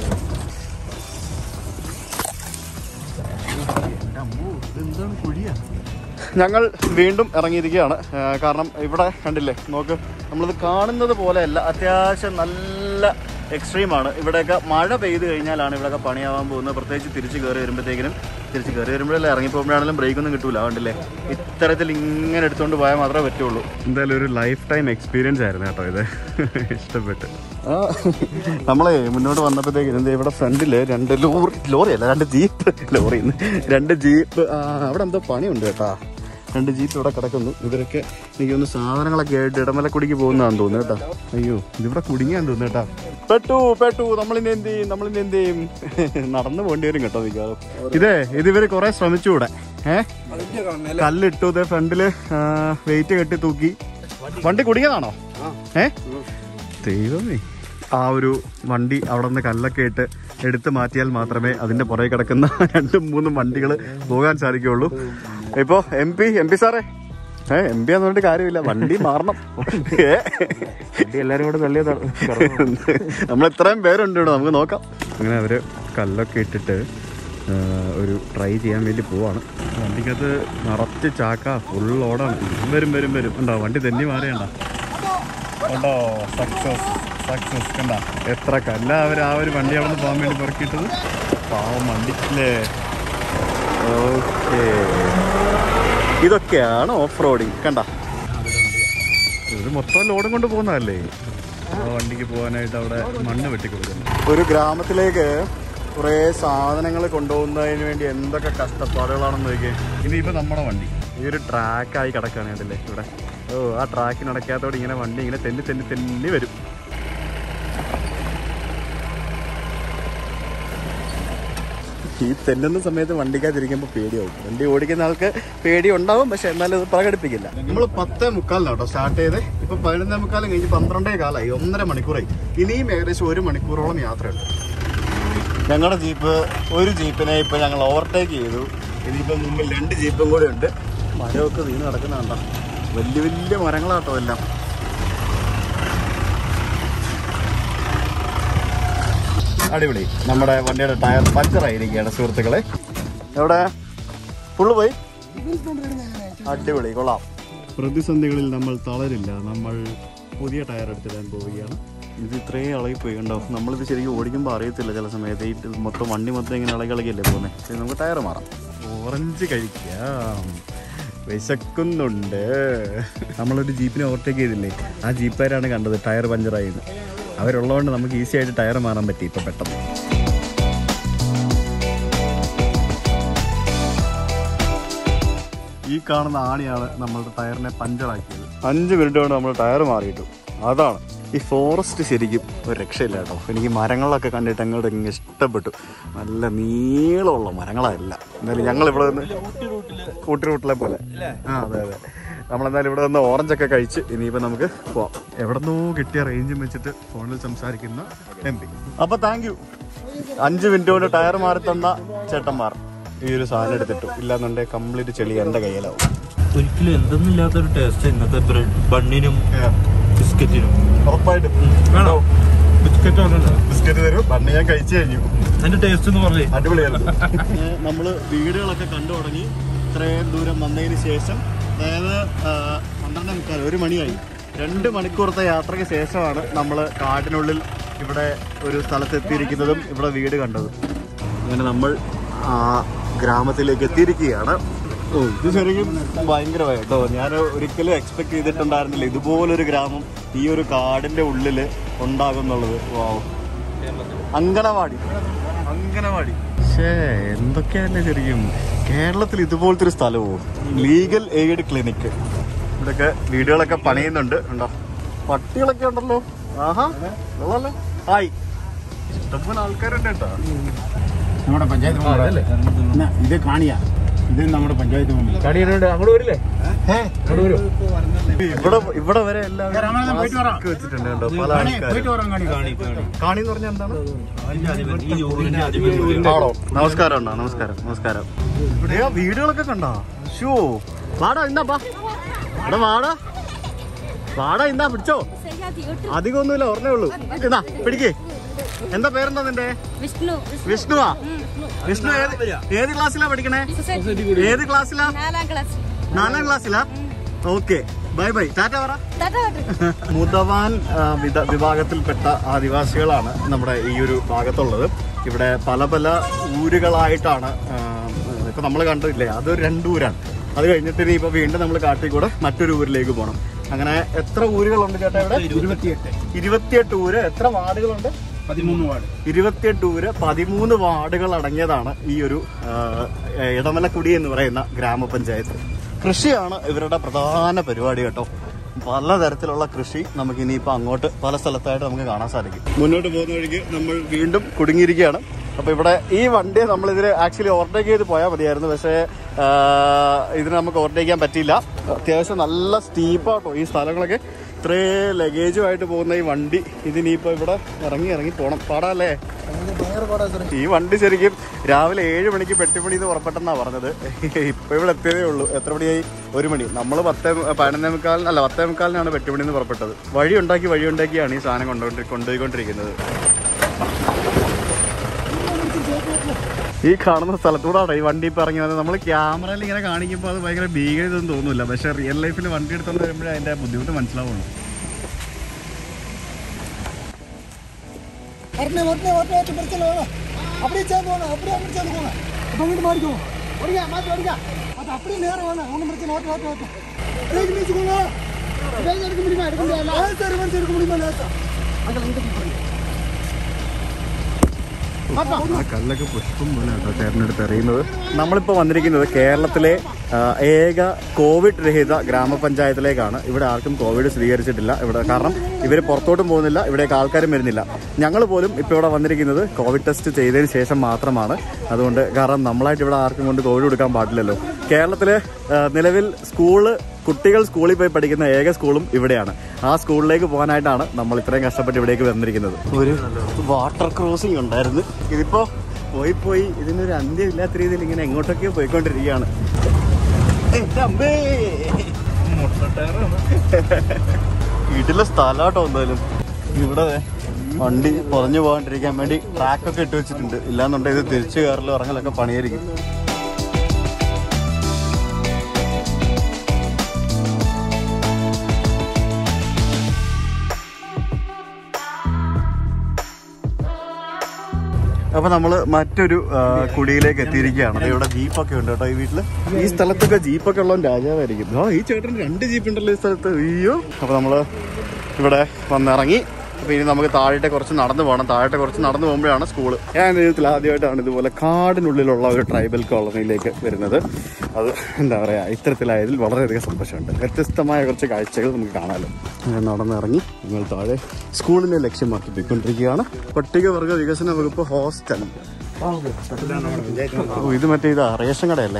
ഞങ്ങൾ വീണ്ടും ഇറങ്ങിയിരിക്കുകയാണ് ആ, കാരണം ഇവിടെ കണ്ടില്ലേ നോക്ക് നമ്മളിത് കാണുന്നത് പോലെയല്ല അത്യാവശ്യം നല്ല എക്സ്ട്രീമാണ് ഇവിടെയൊക്കെ മഴ പെയ്ത് കഴിഞ്ഞാലാണ് ഇവിടെയൊക്കെ പണിയാവാൻ പോകുന്നത് പ്രത്യേകിച്ച് തിരിച്ച് കയറി വരുമ്പോഴത്തേക്കിനും തിരിച്ച് കയറി വരുമ്പോഴല്ലേ ഇറങ്ങി പോകുമ്പോഴാണെങ്കിലും ബ്രേക്ക് ഒന്നും കിട്ടൂല കണ്ടില്ലേ ഇത്തരത്തിൽ ഇങ്ങനെ എടുത്തുകൊണ്ട് പോയാൽ മാത്രമേ പറ്റുള്ളൂ എന്തായാലും ഒരു ലൈഫ് ടൈം എക്സ്പീരിയൻസ് ആയിരുന്നു കേട്ടോ ഇത് ഇഷ്ടപ്പെട്ട് ആ നമ്മളെ മുന്നോട്ട് വന്നപ്പോഴത്തേക്ക് എന്താ ഇവിടെ ഫ്രണ്ടില് രണ്ട് ലോറി ലോറി അല്ല രണ്ട് ജീപ്പ് ലോറി രണ്ട് ജീപ്പ് ആ അവിടെ എന്തോ പണിയുണ്ട് കേട്ടാ രണ്ട് ജീപ്പ് ഇവിടെ കിടക്കുന്നു ഇവരൊക്കെ എനിക്ക് തോന്നുന്നു സാധനങ്ങളൊക്കെ ആയിട്ട് ഇടമലക്കുടിക്ക് പോകുന്നതാന്ന് തോന്നുന്നു കേട്ടാ അയ്യോ ഇതിവിടെ കുടുങ്ങിയാന്ന് തോന്നുന്നു കേട്ടാ പെട്ടു പെട്ടു നമ്മളിനി എന്ത് ചെയ്യും നമ്മളിനി എന്ത് ചെയ്യും നടന്നു പോകേണ്ടി വരും കേട്ടോ മിക്കവാറും ഇതേ ഇത് ഇവര് കുറെ ശ്രമിച്ചുകൂടെ ഏ കല്ലിട്ടു ഇതേ ഫ്രണ്ടില് വെയിറ്റ് കെട്ടി തൂക്കി വണ്ടി കുടുങ്ങിയതാണോ ഏ ദൈവമേ ആ ഒരു വണ്ടി അവിടെ നിന്ന് കല്ലൊക്കെ ഇട്ട് എടുത്തു മാറ്റിയാൽ മാത്രമേ അതിന്റെ പുറകെ കിടക്കുന്ന രണ്ടും മൂന്നും വണ്ടികൾ പോകാൻ സാധിക്കുകയുള്ളൂ ഇപ്പോ എം പി എം പി സാറേ ഏ എം പി എന്ന് പറഞ്ഞിട്ട് കാര്യമില്ല വണ്ടി മാറണം ഏ? എല്ലാരും കൂടെ തള്ളിയതാണ് നമ്മൾ ഇത്രയും പേരുണ്ട് ഇവിടെ നമുക്ക് നോക്കാം അങ്ങനെ അവര് കല്ലൊക്കെ ഇട്ടിട്ട് ആ, ഒരു ട്രൈ ചെയ്യാൻ വേണ്ടി പോവാണ് വണ്ടിക്കകത്ത് നിറച്ച് ചാക്ക ഫുൾ ഓടാണ് വരും വരും വരും ഉണ്ടോ വണ്ടി തെന്നി മാറിയണ്ട ഉണ്ടോ സക്സസ് സക്സസ് കണ്ട എത്ര കല്ല അവർ ആ ഒരു വണ്ടി അവിടെ നിന്ന് പോകാൻ വേണ്ടി പുറക്കിയിട്ടത് പാവം വണ്ടിക്കില്ലേ ഓക്കേ ഇതൊക്കെയാണ് ഓഫ് റോഡിങ് കണ്ട ഇത് മൊത്തം ലോഡും കൊണ്ട് പോകുന്നതല്ലേ ആ വണ്ടിക്ക് പോകാനായിട്ട് അവിടെ മണ്ണ് വെട്ടിക്കൊടുക്കുന്നു ഒരു ഗ്രാമത്തിലേക്ക് കുറേ സാധനങ്ങൾ കൊണ്ടുപോകുന്നതിന് വേണ്ടി എന്തൊക്കെ കഷ്ടപ്പാടുകളാണെന്ന് നോക്കിയേ ഇനിയിപ്പോൾ നമ്മുടെ വണ്ടി ഈ ഒരു ട്രാക്കായി കിടക്കുകയാണ് അതില്ലേ ഇവിടെ ഓ ആ ട്രാക്കിനടക്കാത്തോടെ ഇങ്ങനെ വണ്ടി ഇങ്ങനെ തെന്നി തെന്നി തെന്നി വരും ഈ തെന്നുന്ന സമയത്ത് വണ്ടിക്കകത്തിരിക്കുമ്പോൾ പേടിയാവും വണ്ടി ഓടിക്കുന്ന ആൾക്ക് പേടി ഉണ്ടാവും പക്ഷെ എന്നാലും അത് പ്രകടിപ്പിക്കില്ല നമ്മൾ പത്തേ മുക്കാലിനാട്ടോ സ്റ്റാർട്ട് ചെയ്ത് ഇപ്പൊ പതിനൊന്നേ മുക്കാലും കഴിഞ്ഞ് പന്ത്രണ്ടേ കാലായി ഒന്നര മണിക്കൂറായി ഇനിയും ഏകദേശം ഒരു മണിക്കൂറോളം യാത്രയുണ്ട് ഞങ്ങളുടെ ജീപ്പ് ഒരു ജീപ്പിനെ ഇപ്പൊ ഞങ്ങൾ ഓവർടേക്ക് ചെയ്തു ഇനിയിപ്പോ മുമ്പിൽ രണ്ട് ജീപ്പും കൂടെ ഉണ്ട് മരമൊക്കെ വീണ് കിടക്കുന്ന കണ്ടോ വലിയ വലിയ മരങ്ങളാട്ടോ എല്ലാം അടിപൊളി നമ്മുടെ വണ്ടിയുടെ ടയർ പഞ്ചറായിരിക്കുകയാണ് സുഹൃത്തുക്കളെ എവിടെ ഫുള്ള് പോയി അടിപൊളി കൊള്ളാം പ്രതിസന്ധികളിൽ നമ്മൾ തളരില്ല നമ്മൾ പുതിയ ടയർ എടുത്തിടാൻ പോവുകയാണ് ഇത് ഇത്രയും ഇളകിപ്പോയി കണ്ടോ നമ്മളിത് ശരിക്കും ഓടിക്കുമ്പോൾ അറിയത്തില്ല ചില സമയത്ത് ഈ ഇത് മൊത്തം വണ്ടി മൊത്തം ഇങ്ങനെ ഇളകി ഇളകിയല്ലേ പോകുന്നത് ശരി നമുക്ക് ടയർ മാറാം ഓറഞ്ച് കഴിക്കാം വിശക്കുന്നുണ്ട് നമ്മളൊരു ജീപ്പിനെ ഓവർടേക്ക് ചെയ്തില്ലേ ആ ജീപ്പുകാരാണ് കണ്ടത് ടയർ പഞ്ചറായിരുന്നു അവരുള്ളതുകൊണ്ട് നമുക്ക് ഈസി ആയിട്ട് ടയർ മാറാൻ പറ്റി ഇപ്പൊ പെട്ടെന്ന് ഈ കാണുന്ന ആണിയാണ് നമ്മളുടെ ടയറിനെ പഞ്ചറാക്കിയത് അഞ്ച് മിനിറ്റ് കൊണ്ട് നമ്മൾ ടയർ മാറിയിട്ടു അതാണ് ഈ ഫോറസ്റ്റ് ശരിക്കും ഒരു രക്ഷയില്ല കേട്ടോ എനിക്ക് മരങ്ങളൊക്കെ കണ്ടിട്ട് അങ്ങോട്ട് ഇങ്ങനെ ഇഷ്ടപ്പെട്ടു നല്ല നീളമുള്ള മരങ്ങളല്ല എന്നാലും ഞങ്ങൾ ഇവിടെ നിന്ന് ഊട്ടി റൂട്ടിലെ പോലെ ആ അതെ അതെ നമ്മളെന്തായാലും ഇവിടെ നിന്ന് ഓറഞ്ചൊക്കെ കഴിച്ച് ഇനിയിപ്പോൾ നമുക്ക് പോവാം എവിടെ നിന്നോ കിട്ടിയ റേഞ്ചും വെച്ചിട്ട് ഫോണിൽ സംസാരിക്കുന്ന എം പി അപ്പോൾ താങ്ക് യു അഞ്ച് മിനിറ്റ് കൊണ്ട് ടയർ മാറി തന്ന ചേട്ടന്മാർ ഈ ഒരു സാധനം എടുത്തിട്ടു ഇല്ലാന്നുണ്ടെങ്കിൽ കംപ്ലീറ്റ് ചെളി എൻ്റെ കയ്യിലാവും ഒരിക്കലും എന്തെന്നില്ലാത്തൊരു ടേസ്റ്റ് ഇന്നത്തെ ബ്രെഡ് ബണ്ണിനും ബിസ്ക്കറ്റിനും ഉറപ്പായിട്ടും വേണോ ബിസ്ക്കറ്റ് വേണോ ബിസ്ക്കറ്റ് തരും പണ്ട് ഞാൻ കഴിച്ചു കഴിഞ്ഞു അതിന്റെ ടേസ്റ്റ് എന്ന് പറഞ്ഞേ അടിപൊളിയാണ് നമ്മള് വീടുകളൊക്കെ കണ്ടു തുടങ്ങി ഇത്രയും ദൂരം വന്നതിന് ശേഷം അതായത് ആ, പന്ത്രണ്ടേ മുക്കാൽ ഒരു മണിയായി രണ്ട് മണിക്കൂറത്തെ യാത്രയ്ക്ക് ശേഷമാണ് നമ്മൾ കാട്ടിനുള്ളിൽ ഇവിടെ ഒരു സ്ഥലത്ത് എത്തിയിരിക്കുന്നതും ഇവിടെ വീട് കണ്ടതും അങ്ങനെ നമ്മൾ ആ ഗ്രാമത്തിലേക്ക് എത്തിയിരിക്കുകയാണ് ഓ ഇത് ശരിക്കും ഭയങ്കരമായി കേട്ടോ ഞാൻ ഒരിക്കലും എക്സ്പെക്ട് ചെയ്തിട്ടുണ്ടായിരുന്നില്ല ഇതുപോലൊരു ഗ്രാമം ഈ ഒരു കാടിന്റെ ഉള്ളിൽ ഉണ്ടാകും എന്നുള്ളത് വാവ് അങ്കണവാടി അങ്കണവാടി ഷേ എന്തൊക്കെയല്ലേ ശരിക്കും കേരളത്തിൽ ഇതുപോലത്തെ ഒരു സ്ഥലവും ലീഗൽ എയ്ഡ് ക്ലിനിക്ക് ഇവിടെയൊക്കെ വീടുകളൊക്കെ പണിയുന്നുണ്ട് ഉണ്ടോ പട്ടികളൊക്കെ ഉണ്ടല്ലോ ആഹാ കൊള്ളാലോ ഹായ് ഇഷ്ടംപോലെ ആൾക്കാരുണ്ട് കേട്ടോ നമ്മുടെ പഞ്ചായത്ത് മെമ്പർ എന്നാ, ഇത് കാണിയ ഇത് നമ്മുടെ പഞ്ചായത്ത് മെമ്പർ അങ്ങോട്ട് വരില്ലേ ഇവിടെ ഇവിടെ വരെ എല്ലാവരും രാമനാഥൻ പോയിട്ട് വരാം. mask വെച്ചിട്ടുണ്ട് കേട്ടോ പല കാണി, ആൾക്കാരും പോയിട്ട് വരാം കാണി കാണി കാണി എന്ന് പറഞ്ഞാൽ എന്താണ് ആണോ നമസ്കാരം ഉണ്ടോ നമസ്കാരം നമസ്കാരം ഇവിടെ ആ വീടുകളൊക്കെ കണ്ടോ ഷോ വാടാ ഇന്നാ പാ ഇവിടെ വാടാ വാടാ ഇന്നാ പിടിച്ചോ അധികം ഒന്നുമില്ല ഓർമ്മേ ഉള്ളൂ ഇന്നാ പിടിക്കേ എന്താ പേരെന്താ നിന്റെ വിഷ്ണു വിഷ്ണുവാ വിഷ്ണു ഏത് ഏത് ക്ലാസ്സിലാ പഠിക്കണേ ഏത് ക്ലാസ്സിലാ നാലാം ക്ലാസ് നാലാം ക്ലാസ്സിലാ ഓക്കെ ബൈ ബൈ ടാറ്റ പറ മുതവാൻ ആ, വിധ- വിഭാഗത്തിൽപ്പെട്ട ആദിവാസികളാണ് നമ്മുടെ ഈ ഒരു ഭാഗത്തുള്ളത് ഇവിടെ പല പല ഊരുകളായിട്ടാണ് ആ, ഇപ്പൊ നമ്മൾ കണ്ടില്ലേ അതൊരു രണ്ട് ഊരാണ് അത് കഴിഞ്ഞിട്ട് ഇനി ഇപ്പൊ വീണ്ടും നമ്മൾ കാട്ടിൽ കൂടെ മറ്റൊരു ഊരിലേക്ക് പോകണം അങ്ങനെ എത്ര ഊരുകളുണ്ട് ചേട്ടാ ഇവിടെ ഇരുപത്തിയെട്ട് ഇരുപത്തിയെട്ട് ഊര് എത്ര വാർഡുകളുണ്ട് പതിമൂന്ന് വാർഡ് ഇരുപത്തിയെട്ട് ഊര് പതിമൂന്ന് വാർഡുകൾ അടങ്ങിയതാണ് ഈ ഒരു ആ, ഇടമലക്കുടി എന്ന് പറയുന്ന ഗ്രാമപഞ്ചായത്ത് കൃഷിയാണ് ഇവരുടെ പ്രധാന പരിപാടി കേട്ടോ പലതരത്തിലുള്ള കൃഷി നമുക്ക് ഇനിയിപ്പോൾ അങ്ങോട്ട് പല സ്ഥലത്തായിട്ട് നമുക്ക് കാണാൻ സാധിക്കും മുന്നോട്ട് പോകുന്ന വഴിക്ക് നമ്മൾ വീണ്ടും കുടുങ്ങിയിരിക്കുകയാണ് അപ്പോൾ ഇവിടെ ഈ വണ്ടി നമ്മൾ ഇതിൽ ആക്ച്വലി ഓവർടേക്ക് ചെയ്ത് പോയാൽ മതിയായിരുന്നു പക്ഷേ ആ, ഇതിന് നമുക്ക് ഓവർടേക്ക് ചെയ്യാൻ പറ്റിയില്ല അത്യാവശ്യം നല്ല സ്റ്റീപ്പാട്ടോ ഈ സ്ഥലങ്ങളൊക്കെ ഇത്രേ ലഗേജുമായിട്ട് പോകുന്ന ഈ വണ്ടി ഇതിനിപ്പോ ഇവിടെ ഇറങ്ങി ഇറങ്ങി പോണം പാടാല്ലേ ഈ വണ്ടി ശരിക്കും രാവിലെ ഏഴ് മണിക്ക് പെട്ടിപ്പണിന്ന് പുറപ്പെട്ടെന്നാ പറഞ്ഞത് ഇപ്പൊ ഇവിടെ എത്തിയതേ ഉള്ളൂ എത്ര മണിയായി ഒരു മണി നമ്മൾ പത്തേ പതിനൊന്നേ മുക്കാലിന് അല്ല പത്തേ മുക്കാലിനാണ് പെട്ടിപ്പണിന്ന് പുറപ്പെട്ടത് വഴി ഉണ്ടാക്കി വഴി ഉണ്ടാക്കിയാണ് ഈ സാധനം കൊണ്ടുകൊണ്ടി കൊണ്ടുപോയിക്കൊണ്ടിരിക്കുന്നത് ഈ കാണുന്ന സ്ഥലത്തൂടാണ് ഈ വണ്ടി ഇപ്പൊ ഇറങ്ങി വന്നത് നമ്മൾ ക്യാമറയിൽ ഇങ്ങനെ കാണിക്കുമ്പോൾ അത് ഭയങ്കര ഭീകരതൊന്നും തോന്നില്ല പക്ഷെ റിയൽ ലൈഫിൽ വണ്ടി എടുത്തോണ്ട് വരുമ്പോഴേ അതിന്റെ ബുദ്ധിമുട്ട് മനസ്സിലാവുള്ളൂ வரணும் வரணும் வரணும் வரணும் பிரச்சனை வேணும் அப்படியே சேர்ந்து வாங்க அப்படியே அப்படி சேர்ந்து போங்க இப்போ இங்கிட்டு மாறிக்கோங்க வருங்க மாற்றி வருங்க அது அப்படியே நேரம் வேணும் ஒன்றும் பிரச்சனை ஓட்டு ஓட்டு ஓட்டு பிரேக் நிறுத்திக்கோங்க பிரேக் எடுக்க முடியுமா எடுக்க முடியாது லேசாக ரிவர்ஸ் எடுக்க முடியுமா லேசாக அங்கே இங்கிட்டு போகிறீங்க ആ കല്ലൊക്കെ പുഷ്പം പോലെ കേട്ടോ ചേട്ടനെടുത്ത് എറിയുന്നത് നമ്മളിപ്പോൾ വന്നിരിക്കുന്നത് കേരളത്തിലെ ആ, ഏക കോവിഡ് രഹിത ഗ്രാമപഞ്ചായത്തിലേക്കാണ് ഇവിടെ ആർക്കും കോവിഡ് സ്ഥിരീകരിച്ചിട്ടില്ല ഇവിടെ കാരണം ഇവർ പുറത്തോട്ടും പോകുന്നില്ല ഇവിടേക്ക് ആൾക്കാരും വരുന്നില്ല ഞങ്ങൾ പോലും ഇപ്പോൾ ഇവിടെ വന്നിരിക്കുന്നത് കോവിഡ് ടെസ്റ്റ് ചെയ്തതിന് ശേഷം മാത്രമാണ് അതുകൊണ്ട് കാരണം നമ്മളായിട്ട് ഇവിടെ ആർക്കും കൊണ്ട് കോവിഡ് കൊടുക്കാൻ പാടില്ലല്ലോ കേരളത്തിൽ നിലവിൽ സ്കൂള് കുട്ടികൾ സ്കൂളിൽ പോയി പഠിക്കുന്ന ഏക സ്കൂളും ഇവിടെയാണ് ആ സ്കൂളിലേക്ക് പോകാനായിട്ടാണ് നമ്മൾ ഇത്രയും കഷ്ടപ്പെട്ട് ഇവിടേക്ക് വന്നിരിക്കുന്നത് ഒരു വാട്ടർ ക്രോസിംഗ് ഉണ്ടായിരുന്നു ഇതിപ്പോ പോയി പോയി ഇതിനൊരു അന്ത്യമില്ലാത്ത രീതിയിൽ ഇങ്ങനെ എങ്ങോട്ടൊക്കെയോ പോയിക്കൊണ്ടിരിക്കുകയാണ് എൻ്റെ അമ്മേ. വീട്ടിലെ സ്ഥലമാട്ടോ എന്തായാലും ഇവിടെ ദേ വണ്ടി പൊറഞ്ഞു പോകാണ്ടിരിക്കാൻ വേണ്ടി ട്രാക്കൊക്കെ ഇട്ട് വെച്ചിട്ടുണ്ട് ഇല്ലാന്നുണ്ടെങ്കിൽ ഇത് തിരിച്ചു കയറലോ ഇറങ്ങലൊക്കെ പണിയായിരിക്കും അപ്പൊ നമ്മള് മറ്റൊരു ആ, കുടിയിലേക്ക് എത്തിയിരിക്കുകയാണ് ദേ ഇവിടെ ജീപ്പൊക്കെ ഉണ്ട് കേട്ടോ ഈ വീട്ടില് ഈ സ്ഥലത്തൊക്കെ ജീപ്പൊക്കെ ഉള്ള രാജാവായിരിക്കും ആ ഈ ചേട്ടൻ രണ്ട് ജീപ്പ് ഉണ്ടല്ലോ ഈ സ്ഥലത്ത് അയ്യോ അപ്പൊ നമ്മള് ഇവിടെ വന്നിറങ്ങി അപ്പൊ ഇനി നമുക്ക് താഴോട്ട് കുറച്ച് നടന്നു പോകണം താഴോട്ട് കുറച്ച് നടന്നു പോകുമ്പോഴാണ് സ്കൂള് ഞാൻ ജീവിതത്തിൽ ആദ്യമായിട്ടാണ് ഇതുപോലെ കാടിനുള്ളിലുള്ള ഒരു ട്രൈബൽ കോളനിയിലേക്ക് വരുന്നത് അത് എന്താ പറയാ ഇത്തരത്തിലായതിൽ വളരെയധികം സന്തോഷമുണ്ട് വ്യത്യസ്തമായ കുറച്ച് കാഴ്ചകൾ നമുക്ക് കാണാമല്ലോ അങ്ങനെ നടന്നിറങ്ങി നിങ്ങൾ താഴെ സ്കൂളിനെ ലക്ഷ്യമാക്കി പോയിക്കൊണ്ടിരിക്കുകയാണ് പട്ടികവർഗ വികസന വകുപ്പ് ഹോസ്റ്റൽ ഓ ഇത് മറ്റേ ഇതാ റേഷൻ കടയല്ലേ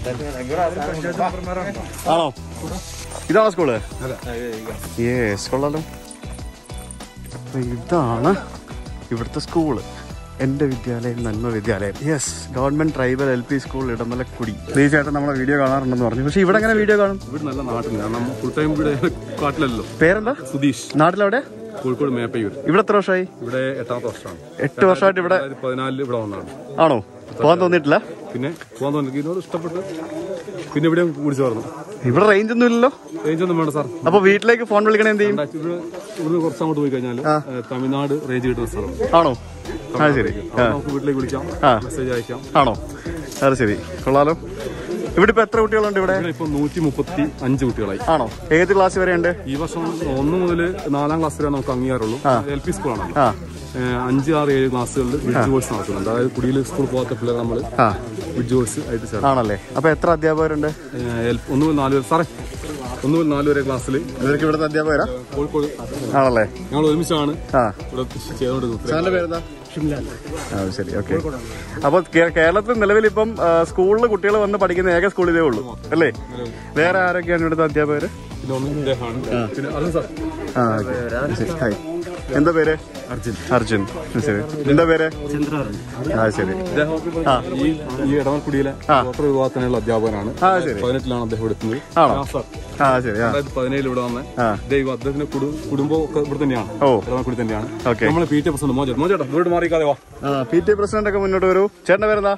ആണോ ഇതാണോ സ്കൂള് യേസ് കൊള്ളാലോ അപ്പൊ ഇതാണ് ഇവിടുത്തെ സ്കൂള് എന്റെ വിദ്യാലയം നന്മ വിദ്യാലയം yes government tribal L P school Idamalakkudi തീർച്ചയായിട്ടും നമ്മളെ വീഡിയോ കാണാറുണ്ടെന്ന് പറഞ്ഞു പക്ഷെ ഇവിടെ എങ്ങനെ വീഡിയോ കാണും ഇവിടെ നല്ല നാട്ടിൽ കാരണം ഫുൾ ടൈം ഇവിടെ കാട്ടിലല്ലോ പേരെന്താ സുധീഷ് നാട്ടിലെവിടെ കോഴിക്കോട് മേപ്പയൂർ ഇവിടെ എത്ര വർഷമായി ഇവിടെ എട്ടാമത്തെ വർഷമാണ് എട്ട് വർഷമായിട്ട് ഇവിടെ രണ്ടായിരത്തി പതിനാലില് ഇവിടെ വന്നതാണ് ആണോ പോകാൻ തോന്നിയിട്ടില്ല പിന്നെ പോകാൻ തോന്നി ഇതിനോട് ഇഷ്ടപ്പെട്ട് പിന്നെ ഇവിടെ കുടിച്ചു പറഞ്ഞു ഇവിടെ റേഞ്ച് ഒന്നും ഇല്ലല്ലോ റേഞ്ച് ഒന്നും വേണ്ട സാർ അപ്പൊ വീട്ടിലേക്ക് ഫോൺ വിളിക്കണേ എന്ത് ചെയ്യും ഇവിടെ ഇവിടുന്ന് കുറച്ച് അങ്ങോട്ട് പോയി കഴിഞ്ഞാൽ തമിഴ്നാട് റേഞ്ച് കിട്ടുന്ന സ്ഥലം ആണോ ആ ശരി അപ്പോൾ നമുക്ക് വീട്ടിലേക്ക് വിളിക്കാം ആ. മെസ്സേജ് അയക്കാം ആണോ അത് ശരി കൊള്ളാലോ ഇവിടെ ഇപ്പൊ എത്ര കുട്ടികളുണ്ട് ഇവിടെ ഇവിടെ ഇപ്പൊ നൂറ്റി മുപ്പത്തി അഞ്ച് കുട്ടികളായി ആണോ ഏത് ക്ലാസ് വരെ ഉണ്ട് ഈ വർഷം ഒന്ന് മുതൽ നാലാം ക്ലാസ് വരെ നമുക്ക് അംഗീകാരമുള്ളൂ എൽ പി സ്കൂളാണ് ആ അഞ്ച് ആറ് ഏഴ് ക്ലാസ്സുകളിൽ ബ്രിഡ്ജ് കോഴ്സ് നടത്തുന്നുണ്ട് അതായത് കുടിയിൽ സ്കൂൾ പോകാത്ത പിള്ളേർ നമ്മൾ ആ ബ്രിഡ്ജ് കോഴ്സ് ആയിട്ട് ചേർത്ത് ആണല്ലേ അപ്പൊ എത്ര അധ്യാപകരുണ്ട് ഒന്ന് മുതൽ നാല് വരെ സാറേ ഒന്ന് മുതൽ നാല് വരെ ക്ലാസ്സിൽ ഇവർക്ക് ഇവിടുത്തെ അധ്യാപകരാ കോഴിക്കോട് ആണല്ലേ ഞങ്ങൾ ഒരുമിച്ചാണ് ആ ഇവിടെ ചെയ്തുകൊണ്ടിരുന്നത് സാറിന്റെ പേരെന്താ ആ ശരി ഓക്കെ അപ്പൊ കേ- കേരളത്തിൽ നിലവിൽ ഇപ്പം സ്കൂളിൽ കുട്ടികൾ വന്ന് പഠിക്കുന്ന ഏക സ്കൂൾ ഇതേ ഉള്ളൂ അല്ലേ വേറെ ആരൊക്കെയാണ് ഇവിടുത്തെ അധ്യാപകര് പിന്നെ ഒന്ന് ഇദ്ദേഹമാണ് പിന്നെ അർജുൻ സാർ ആ okay. ശരി ഹായ് എന്താ പേര് അർജുൻ അർജുൻ ശരി എന്താ പേര് ആ ശരി ഇദ്ദേഹം ഈ ഈ ഇടമൽക്കുടിയിലെ ഡോക്ടർ വിഭാഗത്തിനുള്ള അധ്യാപകനാണ് ആ ശരി പതിനെട്ടിലാണ് അദ്ദേഹം എടുക്കുന്നത് ആണോ? ആ, സാർ ആ ശരി ആ രണ്ടായിരത്തി പതിനേഴിൽ ഇവിടെ വന്ന് ആ. ദൈവം അദ്ദേഹത്തിന്റെ കുടു- കുടുംബം ഒക്കെ ഇവിടെ തന്നെയാണ് ഓ. ഇടമൽക്കുടി തന്നെയാണ് Okay. നമ്മളെ പി ടി പ്രസിഡന്റ് മോചേട്ടൻ മോചേട്ടാ വീട് മാറിക്കാതെ വാ ആ പി ടി പ്രസിഡന്റ് ഒക്കെ മുന്നോട്ട് വരൂ ചേട്ടന്റെ പേരെന്താ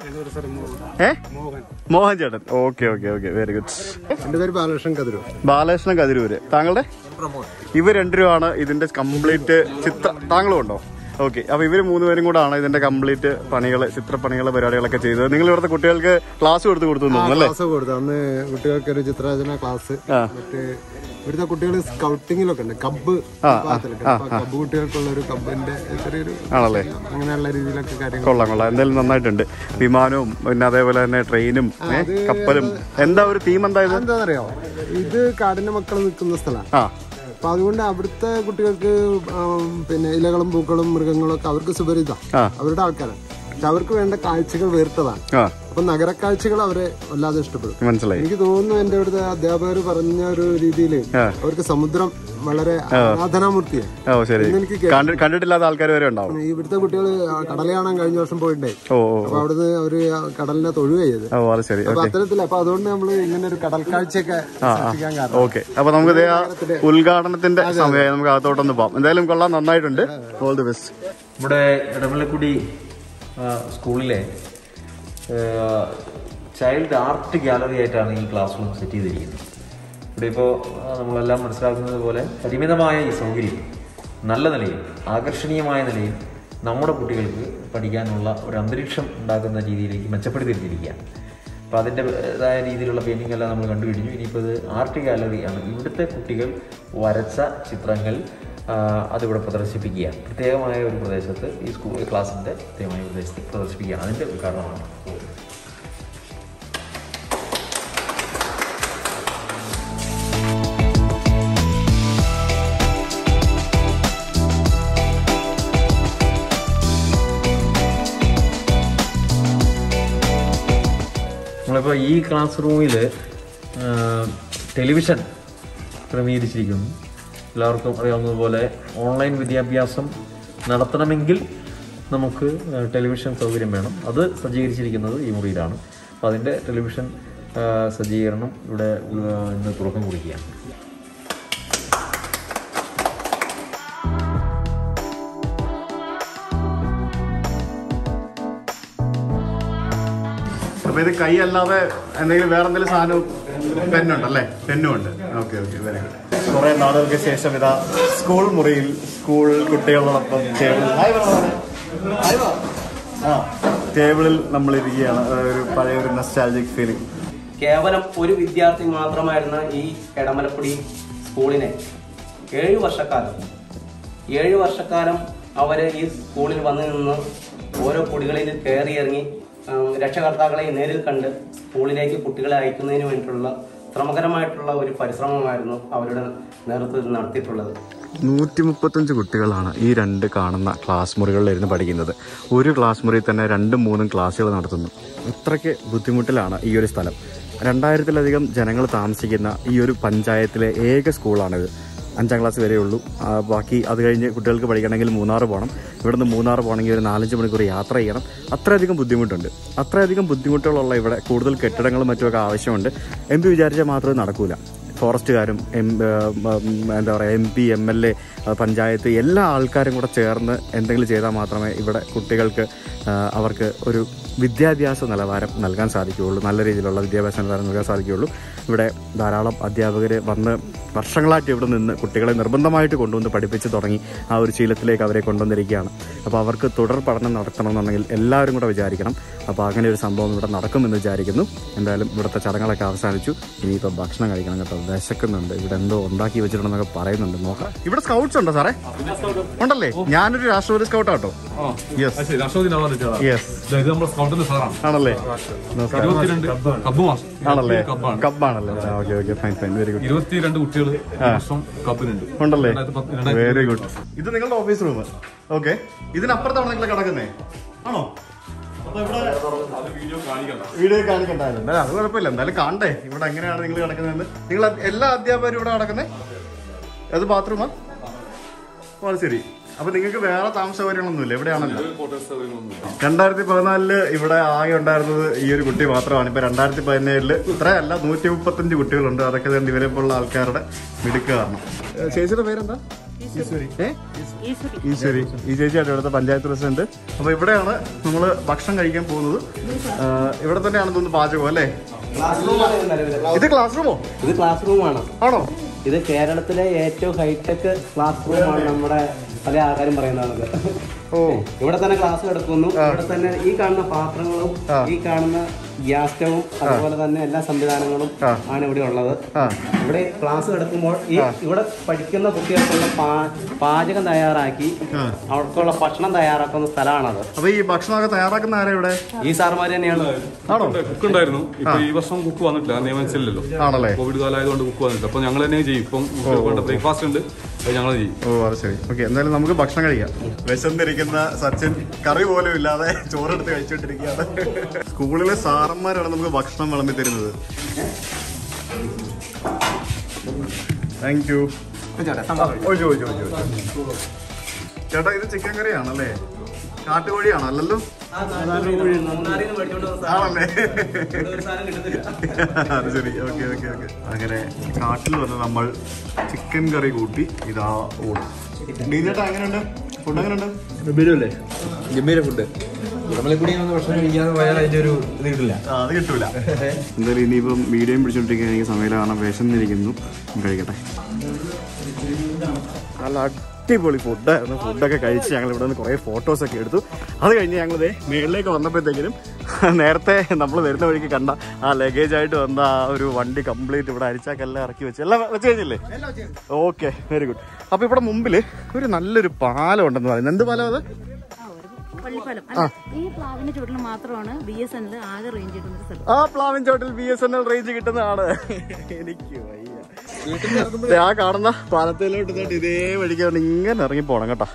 ഏ മോഹൻ ചേട്ടൻ okay okay okay very good എന്റെ പേര് ബാലകൃഷ്ണൻ കതിരൂർ ബാലകൃഷ്ണൻ കതിരൂര് താങ്കളുടെ ഇവർ രണ്ടുപേരുമാണ് ഇതിന്റെ കംപ്ലീറ്റ് ചിത്ര താങ്കളും ഉണ്ടോ ഓക്കെ അപ്പൊ ഇവര് മൂന്നുപേരും കൂടാണ് ഇതിന്റെ കംപ്ലീറ്റ് പണികള് ചിത്രപ്പണികള് പരിപാടികളൊക്കെ ചെയ്തത് നിങ്ങൾ ഇവിടുത്തെ കുട്ടികൾക്ക് ക്ലാസ് കൊടുത്ത് കൊടുത്തു എന്ന് തോന്നുന്നു അല്ലേ ക്ലാസ് കൊടുത്തു അന്ന് കുട്ടികൾക്ക് ഒരു ചിത്രരചന ക്ലാസ് ആ. മറ്റേ ഇവിടുത്തെ കുട്ടികൾ സ്കൗട്ടിങ്ങിലൊക്കെ ഉണ്ട് കബ് വിഭാഗത്തിലൊക്കെ അപ്പൊ കബ് കുട്ടികൾക്കുള്ള ഒരു കബിന്റെ ചെറിയൊരു ആണല്ലേ അങ്ങനെയുള്ള രീതിയിലൊക്കെ കാര്യങ്ങൾ കൊള്ളാം കൊള്ളാം എന്തായാലും നന്നായിട്ടുണ്ട് വിമാനവും പിന്നെ അതേപോലെ തന്നെ ട്രെയിനും ഏ, കപ്പലും എന്താ ഒരു തീം എന്താ ഇത് എന്താണെന്നറിയോ ഇത് കാടിന്റെ മക്കൾ നിൽക്കുന്ന സ്ഥലമാണ് ആ അപ്പൊ അതുകൊണ്ട് അവിടുത്തെ കുട്ടികൾക്ക് ആം, പിന്നെ ഇലകളും പൂക്കളും മൃഗങ്ങളും ഒക്കെ അവർക്ക് സുപരിത ആ. അവരുടെ ആൾക്കാരാണ് പക്ഷെ അവർക്ക് വേണ്ട കാഴ്ചകൾ വേർത്തതാണ് ആ അപ്പൊ നഗരക്കാഴ്ചകൾ അവരെ വല്ലാതെ ഇഷ്ടപ്പെടും മനസ്സിലായി എനിക്ക് തോന്നുന്നു എന്റെ ഇവിടുത്തെ അധ്യാപകർ പറഞ്ഞ ഒരു രീതിയിൽ ആ. അവർക്ക് സമുദ്രം വളരെ ആരാധനാമൂർത്തിയാണ് ഓ ശരി എനിക്ക് കണ്ടി- കണ്ടിട്ടില്ലാത്ത ആൾക്കാർ വരെ ഉണ്ടാവും ഈ ഇവിടുത്തെ കുട്ടികൾ കടൽ കാണാൻ കഴിഞ്ഞ വർഷം പോയിട്ടേ ഓ ഓ അപ്പൊ അവിടുന്ന് അവര് ആ കടലിനെ തൊഴുക ചെയ്ത് ഓ അത് ശരി അപ്പൊ ഓക്കെ അത്തരത്തില് അപ്പൊ അതുകൊണ്ട് നമ്മള് ഇങ്ങനെ ഒരു കടൽ കാഴ്ചയൊക്കെ സൃഷ്ടിക്കാൻ കാരണം ഓക്കെ അപ്പൊ നമുക്ക് ഇതേ ആ ഉദ്ഘാടനത്തിന്റെ സമയമായി നമുക്ക് അകത്തോട്ടൊന്ന് പോവാം എന്തായാലും കൊള്ളാം നന്നായിട്ടുണ്ട് ഓൾ ദി ബെസ്റ്റ് ഇവിടെ ഇടമലക്കുടി ആ, സ്കൂളിലെ ചൈൽഡ് ആർട്ട് ഗാലറി ആയിട്ടാണ് ഈ ക്ലാസ് റൂം സെറ്റ് ചെയ്തിരിക്കുന്നത് ഇവിടെ ഇപ്പോൾ നമ്മളെല്ലാം മനസ്സിലാക്കുന്നത് പോലെ പരിമിതമായ ഈ സൗകര്യം നല്ല നിലയിൽ ആകർഷണീയമായ നിലയിൽ നമ്മുടെ കുട്ടികൾക്ക് പഠിക്കാനുള്ള ഒരു അന്തരീക്ഷം ഉണ്ടാക്കുന്ന രീതിയിലേക്ക് മെച്ചപ്പെടുത്തിയിരിക്കുകയാണ് അപ്പോൾ അതിൻ്റെതായ രീതിയിലുള്ള പെയിൻറ്റിംഗ് എല്ലാം നമ്മൾ കണ്ടു കഴിഞ്ഞു ഇനിയിപ്പോൾ ഇത് ആർട്ട് ഗാലറിയാണ് ഇവിടുത്തെ കുട്ടികൾ വരച്ച ചിത്രങ്ങൾ ആ, അതിവിടെ പ്രദർശിപ്പിക്കുകയാണ് പ്രത്യേകമായ ഒരു പ്രദേശത്ത് ഈ സ്കൂൾ ക്ലാസ്സിൻ്റെ പ്രത്യേകമായ പ്രദേശത്ത് പ്രദർശിപ്പിക്കുകയാണ് അതിൻ്റെ ഉദ്ഘാടനമാണ് നമ്മളിപ്പോൾ ഈ ക്ലാസ് റൂമിൽ ടെലിവിഷൻ ക്രമീകരിച്ചിരിക്കുന്നു എല്ലാവർക്കും അറിയാവുന്നതുപോലെ ഓൺലൈൻ വിദ്യാഭ്യാസം നടത്തണമെങ്കിൽ നമുക്ക് ആ, ടെലിവിഷൻ സൗകര്യം വേണം അത് സജ്ജീകരിച്ചിരിക്കുന്നത് ഈ മുറിയിലാണ് അപ്പോൾ അതിൻ്റെ ടെലിവിഷൻ ആ, സജ്ജീകരണം ഇവിടെ ആ, ഇന്ന് തുറക്കം കുറിക്കുകയാണ് അപ്പൊ ഇത് കൈ അല്ലാതെ എന്തെങ്കിലും വേറെ എന്തെങ്കിലും സാധനം പെന്നുണ്ടല്ലേ പെന്നും ഉണ്ട് ഓക്കെ ഓക്കെ വെരി ഗുഡ് കുറെ നാളുകൾക്ക് ശേഷം ഇതാ സ്കൂൾ മുറിയിൽ സ്കൂൾ കുട്ടികളോടൊപ്പം ടേബിൾ ഹായ് പറ മോനെ. ഹായ് പറ. ആ ടേബിളിൽ നമ്മൾ ഇരിക്കുകയാണ് ഒരു പഴയ ഒരു നസ്റ്റാലജിക് ഫീലിംഗ് കേവലം ഒരു വിദ്യാർത്ഥി മാത്രമായിരുന്ന ഈ എടമലക്കുടി സ്കൂളിനെ ഏഴ് വർഷക്കാലം ഏഴ് വർഷക്കാലം അവർ ഈ സ്കൂളിൽ വന്നു നിന്ന് ഓരോ കുടികളിൽ കയറി ഇറങ്ങി ഉം, രക്ഷകർത്താക്കളെ നേരിൽ കണ്ട് സ്കൂളിലേക്ക് കുട്ടികളെ അയക്കുന്നതിന് വേണ്ടിയിട്ടുള്ള ശ്രമകരമായിട്ടുള്ള ഒരു പരിശ്രമമായിരുന്നു അവരുടെ നേതൃത്വത്തിൽ നടത്തിയിട്ടുള്ളത് നൂറ്റി മുപ്പത്തഞ്ച് കുട്ടികളാണ് ഈ രണ്ട് കാണുന്ന ക്ലാസ് മുറികളിലിരുന്ന് പഠിക്കുന്നത് ഒരു ക്ലാസ് മുറിയിൽ തന്നെ രണ്ടും മൂന്നും ക്ലാസ്സുകൾ നടത്തുന്നു അത്രയ്ക്ക് ബുദ്ധിമുട്ടിലാണ് ഈ ഒരു സ്ഥലം രണ്ടായിരത്തിലധികം ജനങ്ങൾ താമസിക്കുന്ന ഈ ഒരു പഞ്ചായത്തിലെ ഏക സ്കൂളാണിത് അഞ്ചാം ക്ലാസ് വരെ ഉള്ളൂ ആ, ബാക്കി അത് കഴിഞ്ഞ് കുട്ടികൾക്ക് പഠിക്കണമെങ്കിൽ മൂന്നാർ പോകണം ഇവിടുന്ന് മൂന്നാർ പോകണമെങ്കിൽ ഒരു നാലഞ്ച് മണിക്കൂർ യാത്ര ചെയ്യണം അത്രയധികം ബുദ്ധിമുട്ടുണ്ട് അത്രയധികം ബുദ്ധിമുട്ടുകളുള്ള ഇവിടെ കൂടുതൽ കെട്ടിടങ്ങളും മറ്റുമൊക്കെ ആവശ്യമുണ്ട് എം പി വിചാരിച്ചാൽ മാത്രമേ നടക്കൂല ഫോറസ്റ്റുകാരും എം എന്താ പറയുക M P M L A panchayat എല്ലാ ആൾക്കാരും കൂടെ ചേർന്ന് എന്തെങ്കിലും ചെയ്താൽ മാത്രമേ ഇവിടെ കുട്ടികൾക്ക് ആ, അവർക്ക് ഒരു വിദ്യാഭ്യാസ നിലവാരം നൽകാൻ സാധിക്കുകയുള്ളൂ നല്ല രീതിയിലുള്ള വിദ്യാഭ്യാസ നിലവാരം നൽകാൻ സാധിക്കുകയുള്ളൂ ഇവിടെ ധാരാളം അധ്യാപകർ വന്ന് വർഷങ്ങളായിട്ട് ഇവിടെ നിന്ന് കുട്ടികളെ നിർബന്ധമായിട്ട് കൊണ്ടുവന്ന് പഠിപ്പിച്ച് തുടങ്ങി ആ ഒരു ശീലത്തിലേക്ക് അവരെ കൊണ്ടുവന്നിരിക്കുകയാണ് അപ്പോൾ അവർക്ക് തുടർ പഠനം നടത്തണമെന്നുണ്ടെങ്കിൽ എല്ലാവരും കൂടെ വിചാരിക്കണം അപ്പോൾ അങ്ങനെ ഒരു സംഭവം ഇവിടെ നടക്കുമെന്ന് വിചാരിക്കുന്നു എന്തായാലും ഇവിടുത്തെ ചടങ്ങുകളൊക്കെ അവസാനിച്ചു ഇനിയിപ്പോൾ ഭക്ഷണം കഴിക്കണം കേട്ടോ വിശക്കുന്നുണ്ട് ഇവിടെ എന്തോ ഉണ്ടാക്കി വെച്ചിട്ടുണ്ടെന്നൊക്കെ പറയുന്നുണ്ട് നോക്കാം ഇവിടെ സ്കൗട്ട്സ് ഉണ്ടോ സാറേ ഉണ്ടല്ലേ ഞാനൊരു രാഷ്ട്രപതി സ്കൗട്ടാട്ടോ യെസ് രാഷ്ട്രപതി നവാസ് യെസ് ഇത് നമ്മുടെ സ്കൗട്ടിന്റെ സാറാണ് ആണല്ലേ നമസ്കാരം ഇരുപത്തിരണ്ട് കബ് മാസം ആണല്ലേ കബ്ബാണ് കബ്ബാണല്ലേ okay okay fine fine very good ഇരുപത്തിരണ്ട് കുട്ടികൾ വർഷം കബിനുണ്ട് ഉണ്ടല്ലേ രണ്ടായിരത്തി പത്ത്- രണ്ടായിരത്തി വെരി ഗുഡ് ഇത് നിങ്ങളുടെ ഓഫീസ് റൂം ഓക്കെ ഇതിനപ്പുറത്താണ് നിങ്ങൾ കിടക്കുന്നേ ആണോ അപ്പൊ ഇവിടെ വീഡിയോ കാണിക്കണ്ടായിരുന്നു അത് കുഴപ്പമില്ല എന്തായാലും കാണണ്ടേ ഇവിടെ എങ്ങനെയാണ് നിങ്ങൾ കിടക്കുന്നതെന്ന് നിങ്ങൾ എല്ലാ അധ്യാപകരും ഇവിടെ കിടക്കുന്നേ അത് ബാത്റൂമാ ഓ അത് ശരി അപ്പൊ നിങ്ങൾക്ക് വേറെ താമസ സൗകര്യങ്ങളൊന്നുമില്ല എവിടെയാണല്ലോ രണ്ടായിരത്തി പതിനാലില് ഇവിടെ ആകെ ഉണ്ടായിരുന്നത് ഈ ഒരു കുട്ടി മാത്രമാണ് ഇപ്പൊ രണ്ടായിരത്തി പതിനേഴില് ഇത്രയല്ല നൂറ്റി മുപ്പത്തഞ്ച് കുട്ടികളുണ്ട് അതൊക്കെ തന്നെ ഇവരെ പോലുള്ള ആൾക്കാരുടെ മിടുക്ക് കാരണം ഏ, ചേച്ചിയുടെ പേരെന്താ ഈശ്വരി ഏ ഈശ്വരി ഈ ചേച്ചിയാണ് ഇവിടുത്തെ പഞ്ചായത്ത് പ്രസിഡന്റ് അപ്പൊ ഇവിടെയാണ് നമ്മൾ ഭക്ഷണം കഴിക്കാൻ പോകുന്നത് ആ, ഇവിടെ തന്നെയാണ് തോന്നുന്നു പാചകം അല്ലേ ക്ലാസ് റൂമാണ് നിലവിൽ ഇത് ക്ലാസ് റൂമോ ഇത് ക്ലാസ് റൂമാണ് ആണോ ഇത് കേരളത്തിലെ ഏറ്റവും ഹൈടെക് ക്ലാസ് റൂമാണ് നമ്മുടെ പല ആൾക്കാരും പറയുന്നത് ഓ ഇവിടെ തന്നെ ക്ലാസ് എടുക്കുന്നു ഇവിടെ തന്നെ ഈ കാണുന്ന പാത്രങ്ങളും ഈ കാണുന്ന ഗ്യാസ് സ്റ്റവും അതുപോലെ തന്നെ എല്ലാ സംവിധാനങ്ങളും ആണ് ഇവിടെ ഉള്ളത് ഇവിടെ ക്ലാസ് എടുക്കുമ്പോൾ ഈ ഇവിടെ പഠിക്കുന്ന കുട്ടികൾക്കുള്ള പാ- പാചകം തയ്യാറാക്കി അവർക്കുള്ള ഭക്ഷണം തയ്യാറാക്കുന്ന സ്ഥലമാണത് അപ്പൊ ഈ ഭക്ഷണമൊക്കെ തയ്യാറാക്കുന്ന ആരാ ഇവിടെ ഈ സാർമാർ തന്നെയാണ് ആണോ കുക്ക് ഉണ്ടായിരുന്നു ഇപ്പൊ ഈ വർഷം കുക്ക് വന്നിട്ടില്ല നിയമനിച്ചല്ലോ ആണല്ലേ കോവിഡ് കാലമായതുകൊണ്ട് കുക്ക് വന്നിട്ടില്ല അപ്പൊ ഞങ്ങൾ തന്നെ ചെയ്യും ഇപ്പം ബ്രേക്ക്ഫാസ്റ്റ് ഉണ്ട് അത് ഞങ്ങൾ ചെയ്യും ഓ അത് ശരി ഓക്കെ എന്തായാലും നമുക്ക് ഭക്ഷണം കഴിക്കാം വിശന്നിരിക്കുന്ന സച്ചിൻ കറി പോലും ഇല്ലാതെ ചോറെടുത്ത് കഴിച്ചുകൊണ്ടിരിക്കുകയാണ് സ്കൂളിലെ സാറന്മാരാണ് നമുക്ക് ഭക്ഷണം വിളമ്പി തരുന്നത് താങ്ക് യു ചേട്ടാ ഇത് ചിക്കൻ കറിയാണല്ലേ കാട്ടുകോഴിയാണോ അല്ലല്ലോ ആണല്ലേ അത് ശരി ഓക്കെ ഓക്കെ ഓക്കെ അങ്ങനെ കാട്ടിൽ വന്ന് നമ്മൾ ചിക്കൻ കറി കൂട്ടി ഇതാ ഓടും ഡീനേട്ടാ എങ്ങനെയുണ്ട് ഫുഡ് എങ്ങനെയുണ്ട് ഗംഭീരമല്ലേ ഗംഭീര ഫുഡ് നമ്മളെക്കൂടി വന്ന് ഭക്ഷണം കഴിക്കാതെ പോയാൽ അതിന്റെ ഒരു ഇത് കിട്ടില്ല ആ, അത് കിട്ടൂല എന്തായാലും ഇനിയിപ്പം വീഡിയോയും പിടിച്ചോണ്ടിരിക്കാൻ എനിക്ക് സമയം കാരണം വിശന്നിരിക്കുന്നു കഴിക്കട്ടെ നല്ല അടിപൊളി ഫുഡായിരുന്നു ഫുഡൊക്കെ കഴിച്ച് ഞങ്ങൾ ഇവിടെ നിന്ന് കുറേ ഫോട്ടോസൊക്കെ എടുത്തു അത് കഴിഞ്ഞ് ഞങ്ങൾ ദേ മേളിലേക്ക് വന്നപ്പോഴത്തേക്കിനും നേരത്തെ നമ്മൾ വരുന്ന വഴിക്ക് കണ്ട ആ ലഗേജ് ആയിട്ട് വന്ന ആ ഒരു വണ്ടി കംപ്ലീറ്റ് ഇവിടെ അരിച്ചാക്കെല്ലാം ഇറക്കി വെച്ച് എല്ലാം വെച്ച് കഴിഞ്ഞില്ലേ ഓക്കെ വെരി ഗുഡ് അപ്പോൾ ഇവിടെ മുമ്പിൽ ഒരു നല്ലൊരു പാലം ഉണ്ടെന്ന് പറയുന്നത് എന്ത് പാലം അത് പള്ളിപ്പാലം അല്ല ഈ പ്ലാവിന്റെ ചുവട്ടിൽ മാത്രമാണ് ബി എസ് എൻ ആകെ റേഞ്ച് കിട്ടുന്ന ഒരു സ്ഥലം ആ പ്ലാവിൻ ചോട്ടിൽ B S N L range കിട്ടുന്നതാണ് എനിക്ക് വയ്യ ദേ ആ കാണുന്ന പാലത്തിലോട്ട് ഇതോട്ട് ഇതേ വഴിക്കാണ് ഇങ്ങനെ ഇറങ്ങി പോണം കേട്ടോ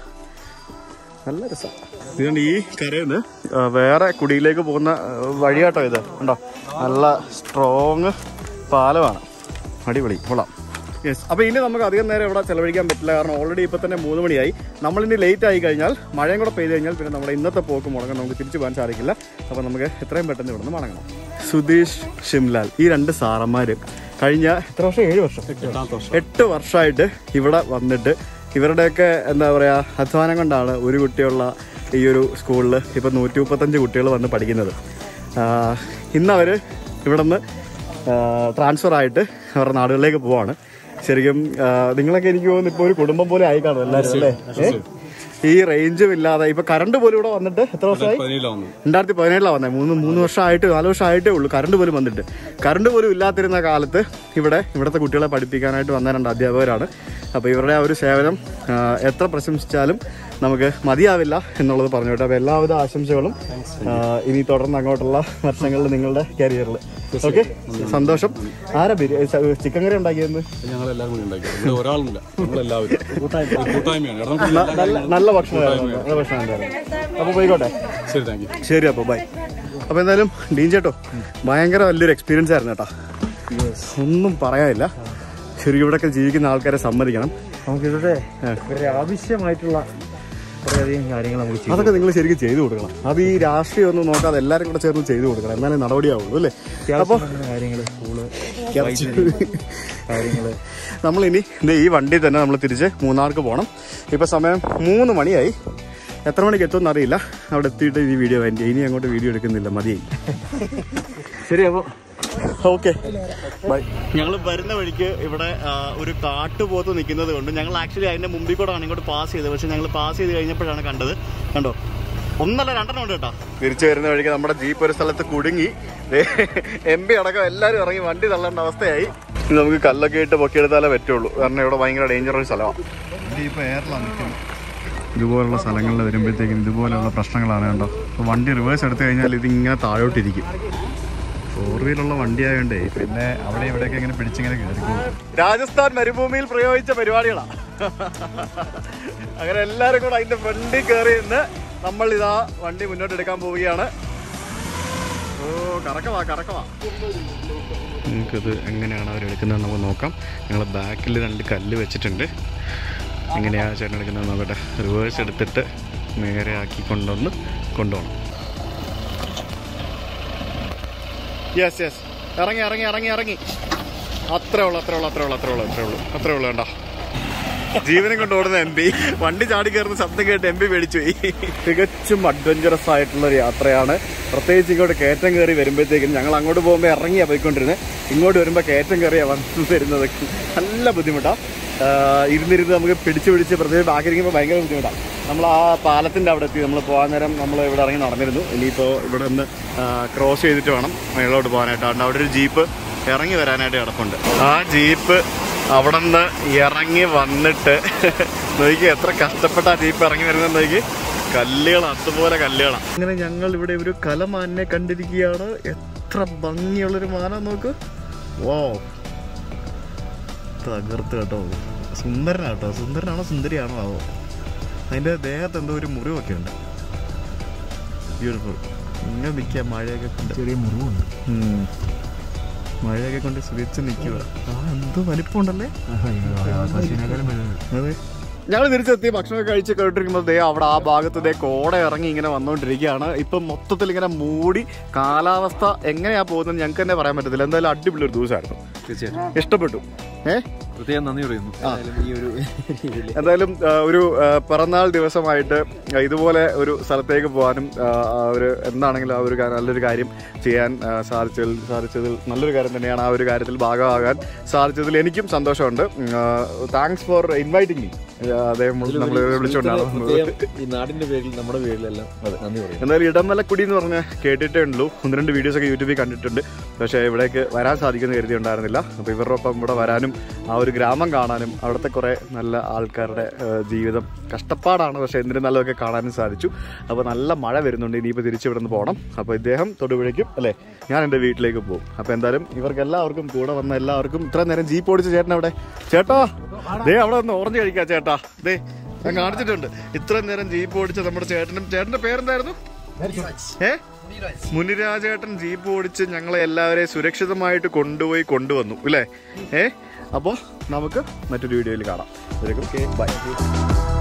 നല്ല രസം ഇതുകൊണ്ട് ഈ കരയിന്ന് വേറെ കുടിയിലേക്ക് പോകുന്ന ആ, വഴിയാട്ടോ ഇത് ഉണ്ടോ നല്ല സ്ട്രോങ് പാലമാണ് അടിപൊളി കൊള്ളാം യെസ് അപ്പോൾ ഇനി നമുക്ക് അധികം നേരം ഇവിടെ ചെലവഴിക്കാൻ പറ്റില്ല കാരണം ഓൾറെഡി ഇപ്പോൾ തന്നെ മൂന്ന് മണിയായി നമ്മളിനി ലേറ്റ് ആയി കഴിഞ്ഞാൽ മഴയും കൂടെ പെയ്ത് കഴിഞ്ഞാൽ പിന്നെ നമ്മുടെ ഇന്നത്തെ പോക്ക് മുടങ്ങാൻ നമുക്ക് തിരിച്ചു പോകാൻ സാധിക്കില്ല അപ്പോൾ നമുക്ക് എത്രയും പെട്ടെന്ന് ഇവിടെ നിന്ന് മടങ്ങണം സുധീഷ് ഷിംലാൽ ഈ രണ്ട് സാറന്മാർ കഴിഞ്ഞ എത്ര വർഷം ഏഴ് വർഷം എട്ട് വർഷമായിട്ട് ഇവിടെ വന്നിട്ട് ഇവരുടെയൊക്കെ എന്താ പറയുക അധ്വാനം കൊണ്ടാണ് ഒരു കുട്ടിയുള്ള ഈ ഒരു സ്കൂളിൽ ഇപ്പം നൂറ്റി മുപ്പത്തഞ്ച് കുട്ടികൾ വന്ന് പഠിക്കുന്നത് ആഹ് ഇന്നവർ ഇവിടെ നിന്ന് ട്രാൻസ്ഫർ ആയിട്ട് അവരുടെ നാടുകളിലേക്ക് പോവാണ് ശരിക്കും ആഹ് നിങ്ങളൊക്കെ എനിക്ക് തോന്നുന്നു ഇപ്പോൾ ഒരു കുടുംബം പോലെ ആയി കാണും എല്ലാവരും അല്ലേ ഏ? ഈ റേഞ്ചും ഇല്ലാതെ ഇപ്പൊ കറണ്ട് പോലും ഇവിടെ വന്നിട്ട് എത്ര വർഷമായി പതിനേഴാവുന്നു രണ്ടായിരത്തി പതിനേഴിലാണ് വന്നത് മൂന്ന് മൂന്ന് വർഷമായിട്ട് നാല് വർഷമായിട്ടേ ഉള്ളൂ കറണ്ട് പോലും വന്നിട്ട് കറണ്ട് പോലും ഇല്ലാതിരുന്ന കാലത്ത് ഇവിടെ ഇവിടുത്തെ കുട്ടികളെ പഠിപ്പിക്കാനായിട്ട് വന്ന രണ്ട് അധ്യാപകരാണ് അപ്പോൾ ഇവരുടെ ആ ഒരു സേവനം ആ, എത്ര പ്രശംസിച്ചാലും നമുക്ക് മതിയാവില്ല എന്നുള്ളത് പറഞ്ഞു കേട്ടോ അപ്പോൾ എല്ലാവിധ ആശംസകളും ആ, ഇനി തുടർന്ന് അങ്ങോട്ടുള്ള വർഷങ്ങളിൽ നിങ്ങളുടെ കരിയറിൽ ഓക്കെ സന്തോഷം ആരാ ബിരിയാണി ചിക്കൻ കറി ഉണ്ടാക്കിയത് ഞങ്ങൾ എല്ലാവരും കൂടി ഉണ്ടാക്കി ഇവിടെ ഒരാളുമില്ല നമ്മളെല്ലാവരും കൂട്ടായ്മയാണ് എടാ, നമുക്ക് ന- നല്ല നല്ല ഭക്ഷണമായിരുന്നു നല്ല ഭക്ഷണമായിരുന്നു അപ്പോൾ പോയിക്കോട്ടെ ശരി താങ്ക് യു ശരി അപ്പോൾ ബൈ അപ്പോൾ എന്തായാലും ഡീൻ ചേട്ടോ ഭയങ്കര വലിയൊരു എക്സ്പീരിയൻസ് ആയിരുന്നു കേട്ടോ ഒന്നും പറയാനില്ല ശരിക്കും ഇവിടെയൊക്കെ ജീവിക്കുന്ന ആൾക്കാരെ സമ്മതിക്കണം നമുക്കിവിടെ ഒരു ആവശ്യമായിട്ടുള്ള കുറേയധികം കാര്യങ്ങൾ നമുക്ക് ചെയ്യാം അതൊക്കെ നിങ്ങൾ ശരിക്കും ചെയ്തു കൊടുക്കണം അത് ഈ രാഷ്ട്രീയം ഒന്നും നോക്കാതെ എല്ലാവരും കൂടെ ചേർന്ന് ചെയ്തു കൊടുക്കണം എന്നാലേ നടപടിയാവുള്ളൂ അല്ലേ അപ്പോൾ കാര്യങ്ങൾ സ്കൂള് കാര്യങ്ങള് നമ്മളിനി ദേ ഈ വണ്ടി തന്നെ നമ്മൾ തിരിച്ച് മൂന്നാർക്ക് പോകണം ഇപ്പോൾ സമയം മൂന്ന് മണിയായി എത്ര മണിക്ക് എത്തുമെന്ന് അറിയില്ല അവിടെ എത്തിയിട്ട് ഈ വീഡിയോ വേണ്ടി ഇനി അങ്ങോട്ട് വീഡിയോ എടുക്കുന്നില്ല മതിയായി ശരി അപ്പോൾ ഓക്കെ ബൈ ഞങ്ങൾ വരുന്ന വഴിക്ക് ഇവിടെ ആ, ഒരു കാട്ടുപോത്ത് നിൽക്കുന്നത് കൊണ്ട് ഞങ്ങൾ ആക്ച്വലി അതിന്റെ മുമ്പിൽ കൂടെ ആണ് ഇങ്ങോട്ട് പാസ് ചെയ്തത് പക്ഷെ ഞങ്ങൾ പാസ് ചെയ്ത് കഴിഞ്ഞപ്പോഴാണ് കണ്ടത് കണ്ടോ ഒന്നല്ല രണ്ടെണ്ണം ഉണ്ട് കേട്ടോ തിരിച്ചു വരുന്ന വഴിക്ക് നമ്മുടെ ജീപ്പ് ഒരു സ്ഥലത്ത് കുടുങ്ങി എം പി അടക്കം എല്ലാവരും ഇറങ്ങി വണ്ടി തള്ളേണ്ട അവസ്ഥയായി ഇനി നമുക്ക് കല്ലൊക്കെ ഇട്ട് പൊക്കിയെടുത്താലേ പറ്റുള്ളൂ കാരണം ഇവിടെ ഭയങ്കര ഡേഞ്ചറസ് സ്ഥലമാണ് ജീപ്പ് എയറിലാണ് നിൽക്കുന്നത് ഇതുപോലുള്ള സ്ഥലങ്ങളിൽ വരുമ്പോഴത്തേക്കും ഇതുപോലെയുള്ള പ്രശ്നങ്ങളാണ് കേട്ടോ അപ്പോൾ വണ്ടി റിവേഴ്സ് എടുത്തു കഴിഞ്ഞാൽ ഇതിങ്ങനെ താഴോട്ടിരിക്കും ഫോർ വീലുള്ള വണ്ടി ആയതുകൊണ്ടേ പിന്നെ അവിടെ ഇവിടെയൊക്കെ ഇങ്ങനെ പിടിച്ചിങ്ങനെ കയറി രാജസ്ഥാൻ മരുഭൂമിയിൽ പ്രയോഗിച്ച പരിപാടികളാണ് അങ്ങനെ എല്ലാവരും കൂടെ അതിന്റെ ഫ്രണ്ടിൽ കയറി നിന്ന് നമ്മൾ ഇതാ വണ്ടി മുന്നോട്ട് എടുക്കാൻ പോവുകയാണ് ഓ കറക്കവാ കറക്കവാ നിങ്ങൾക്കിത് എങ്ങനെയാണ് അവർ എടുക്കുന്നത് നമുക്ക് നോക്കാം ഞങ്ങൾ ബാക്കിൽ രണ്ട് കല്ല് വെച്ചിട്ടുണ്ട് എങ്ങനെയാണ് ചേട്ടൻ എടുക്കുന്നത് നോക്കട്ടെ റിവേഴ്സ് എടുത്തിട്ട് നേരെ ആക്കി കൊണ്ടുവന്ന് കൊണ്ടുപോകണം യെസ് യെസ് ഇറങ്ങി ഇറങ്ങി ഇറങ്ങി ഇറങ്ങി അത്രേ ഉള്ളൂ അത്രേ ഉള്ളൂ അത്രേ ഉള്ളൂ അത്രേ ഉള്ളൂ അത്രേ ഉള്ളൂ അത്രേ ഉള്ളൂ വേണ്ട ജീവനം കൊണ്ട് ഓടുന്ന എം പി വണ്ടി ചാടി കയറുന്ന ശബ്ദം കേട്ട് എം പി പേടിച്ചു പോയി തികച്ചും അഡ്വഞ്ചറസ് ആയിട്ടുള്ള ഒരു യാത്രയാണ് പ്രത്യേകിച്ച് ഇങ്ങോട്ട് കയറ്റം കയറി വരുമ്പോഴത്തേക്കും ഞങ്ങൾ അങ്ങോട്ട് പോകുമ്പോൾ ഇറങ്ങിയാ പോയിക്കൊണ്ടിരുന്നത് ഇങ്ങോട്ട് വരുമ്പോൾ കയറ്റം കയറിയാ വന്ന് വരുന്നത് നല്ല ബുദ്ധിമുട്ടാണ് ഇരുന്നിരുന്ന് നമുക്ക് പിടിച്ച് പിടിച്ച് പ്രത്യേകിച്ച് ബാക്കിരിക്കുമ്പോൾ ഭയങ്കര ബുദ്ധിമുട്ടാണ് നമ്മൾ ആ പാലത്തിൻ്റെ അവിടെ എത്തി നമ്മൾ പോകാൻ നേരം നമ്മൾ ഇവിടെ ഇറങ്ങി നടന്നിരുന്നു ഇനിയിപ്പോൾ ഇവിടെ ഒന്ന് ക്രോസ് ചെയ്തിട്ട് വേണം മേളോട്ട് പോകാനായിട്ട് അതുകൊണ്ട് അവിടെ ഒരു ജീപ്പ് ഇറങ്ങി വരാനായിട്ട് കിടപ്പുണ്ട് ആ ജീപ്പ് അവിടെ നിന്ന് ഇറങ്ങി വന്നിട്ട് നോക്കി എത്ര കഷ്ടപ്പെട്ട ആ ജീപ്പ് ഇറങ്ങി വരുന്നത് നോക്കി കല്ലുകൾ അതുപോലെ കല്ലുകളാണ് അങ്ങനെ ഞങ്ങൾ ഇവിടെ ഒരു കലമാനെ കണ്ടിരിക്കുകയാണ് എത്ര ഭംഗിയുള്ളൊരു മാന നോക്ക് വോ തകർത്ത് കേട്ടോ സുന്ദരനാട്ടോ സുന്ദരനാണോ സുന്ദരിയാണോ ആവോ അതിന്റെ ദേഹത്ത് എന്തോ ഒരു മുറിവൊക്കെ ഉണ്ട് ബ്യൂട്ടിഫുൾ ഇങ്ങനെ നിൽക്കുക മഴയൊക്കെ കൊണ്ട് ചെറിയ മുറിവുണ്ട് മഴയൊക്കെ കൊണ്ട് സുഖിച്ച് നിൽക്കുക ആ എന്തോ വലിപ്പമുണ്ടല്ലേ അതെ ഞങ്ങൾ തിരിച്ചെത്തി ഭക്ഷണമൊക്കെ കഴിച്ച് കേട്ടിരിക്കുമ്പോൾ ദേ അവിടെ ആ ഭാഗത്ത് ദേ കോട ഇറങ്ങി ഇങ്ങനെ വന്നുകൊണ്ടിരിക്കുകയാണ് ഇപ്പം മൊത്തത്തിൽ ഇങ്ങനെ മൂടി കാലാവസ്ഥ എങ്ങനെയാ പോകുന്നത് ഞങ്ങൾക്ക് തന്നെ പറയാൻ പറ്റത്തില്ല എന്തായാലും അടിപൊളി ഒരു ദിവസമായിരുന്നു തീർച്ചയായിട്ടും ഇഷ്ടപ്പെട്ടു ഏഹ് പ്രത്യേകം നന്ദി പറയുന്നു എന്തായാലും ഈ ഒരു രീതിയിൽ എന്തായാലും ആ, ഒരു ആ, പിറന്നാൾ ദിവസമായിട്ട് ഇതുപോലെ ഒരു സ്ഥലത്തേക്ക് പോകാനും ആ, ആ ഒരു എന്താണെങ്കിലും ആ ഒരു കാ- നല്ലൊരു കാര്യം ചെയ്യാൻ ആ, സാധിച്ചതിൽ സാധിച്ചതിൽ നല്ലൊരു കാര്യം തന്നെയാണ് ആ ഒരു കാര്യത്തിൽ ഭാഗമാകാൻ സാധിച്ചതിൽ എനിക്കും സന്തോഷമുണ്ട് താങ്ക്സ് ഫോർ ഇൻവൈറ്റിംഗ് മീ അദ്ദേഹം നമ്മൾ വിളിച്ചുകൊണ്ടാണ് പ്രത്യേകം ഈ നാടിന്റെ പേരിൽ നമ്മുടെ പേരിലെല്ലാം നന്ദി പറയുന്നു എന്തായാലും ഇടമലക്കുടി എന്ന് പറഞ്ഞ കേട്ടിട്ടേ ഉള്ളൂ ഒന്ന് രണ്ട് വീഡിയോസ് ഒക്കെ യൂട്യൂബിൽ കണ്ടിട്ടുണ്ട് പക്ഷേ ഇവിടേക്ക് വരാൻ സാധിക്കുമെന്ന് കരുതി ഉണ്ടായിരുന്നില്ല അപ്പോൾ ഇവരുടെ ഒപ്പം ഇവിടെ വരാനും ആ ഒരു ഗ്രാമം കാണാനും അവിടുത്തെ കുറേ നല്ല ആൾക്കാരുടെ ആ, ജീവിതം കഷ്ടപ്പാടാണ് പക്ഷേ എന്തിനും നല്ലതൊക്കെ കാണാനും സാധിച്ചു അപ്പോൾ നല്ല മഴ വരുന്നുണ്ട് ഇനിയിപ്പോൾ തിരിച്ച് ഇവിടെ നിന്ന് പോകണം അപ്പോൾ ഇദ്ദേഹം തൊടുപുഴയ്ക്കും അല്ലേ ഞാൻ എൻ്റെ വീട്ടിലേക്ക് പോകും അപ്പോൾ എന്തായാലും ഇവർക്ക് എല്ലാവർക്കും കൂടെ വന്ന എല്ലാവർക്കും ഇത്ര നേരം ജീപ്പ് ഓടിച്ച ചേട്ടൻ അവിടെ ചേട്ടാ ദേ അവിടെ ഒന്ന് ഓറഞ്ച് കഴിക്കാം ചേട്ടാ ദേ ഞാൻ കാണിച്ചിട്ടുണ്ട് ഇത്ര നേരം ജീപ്പ് ഓടിച്ച നമ്മുടെ ചേട്ടനും ചേട്ടന്റെ പേരെന്തായിരുന്നു ഏ മുനിരാജേട്ടൻ ജീപ്പ് ഓടിച്ച് ഞങ്ങളെ എല്ലാവരെയും സുരക്ഷിതമായിട്ട് കൊണ്ടുപോയി കൊണ്ടുവന്നു അല്ലേ ഏ അപ്പോൾ നമുക്ക് മറ്റൊരു വീഡിയോയിൽ കാണാം ബൈ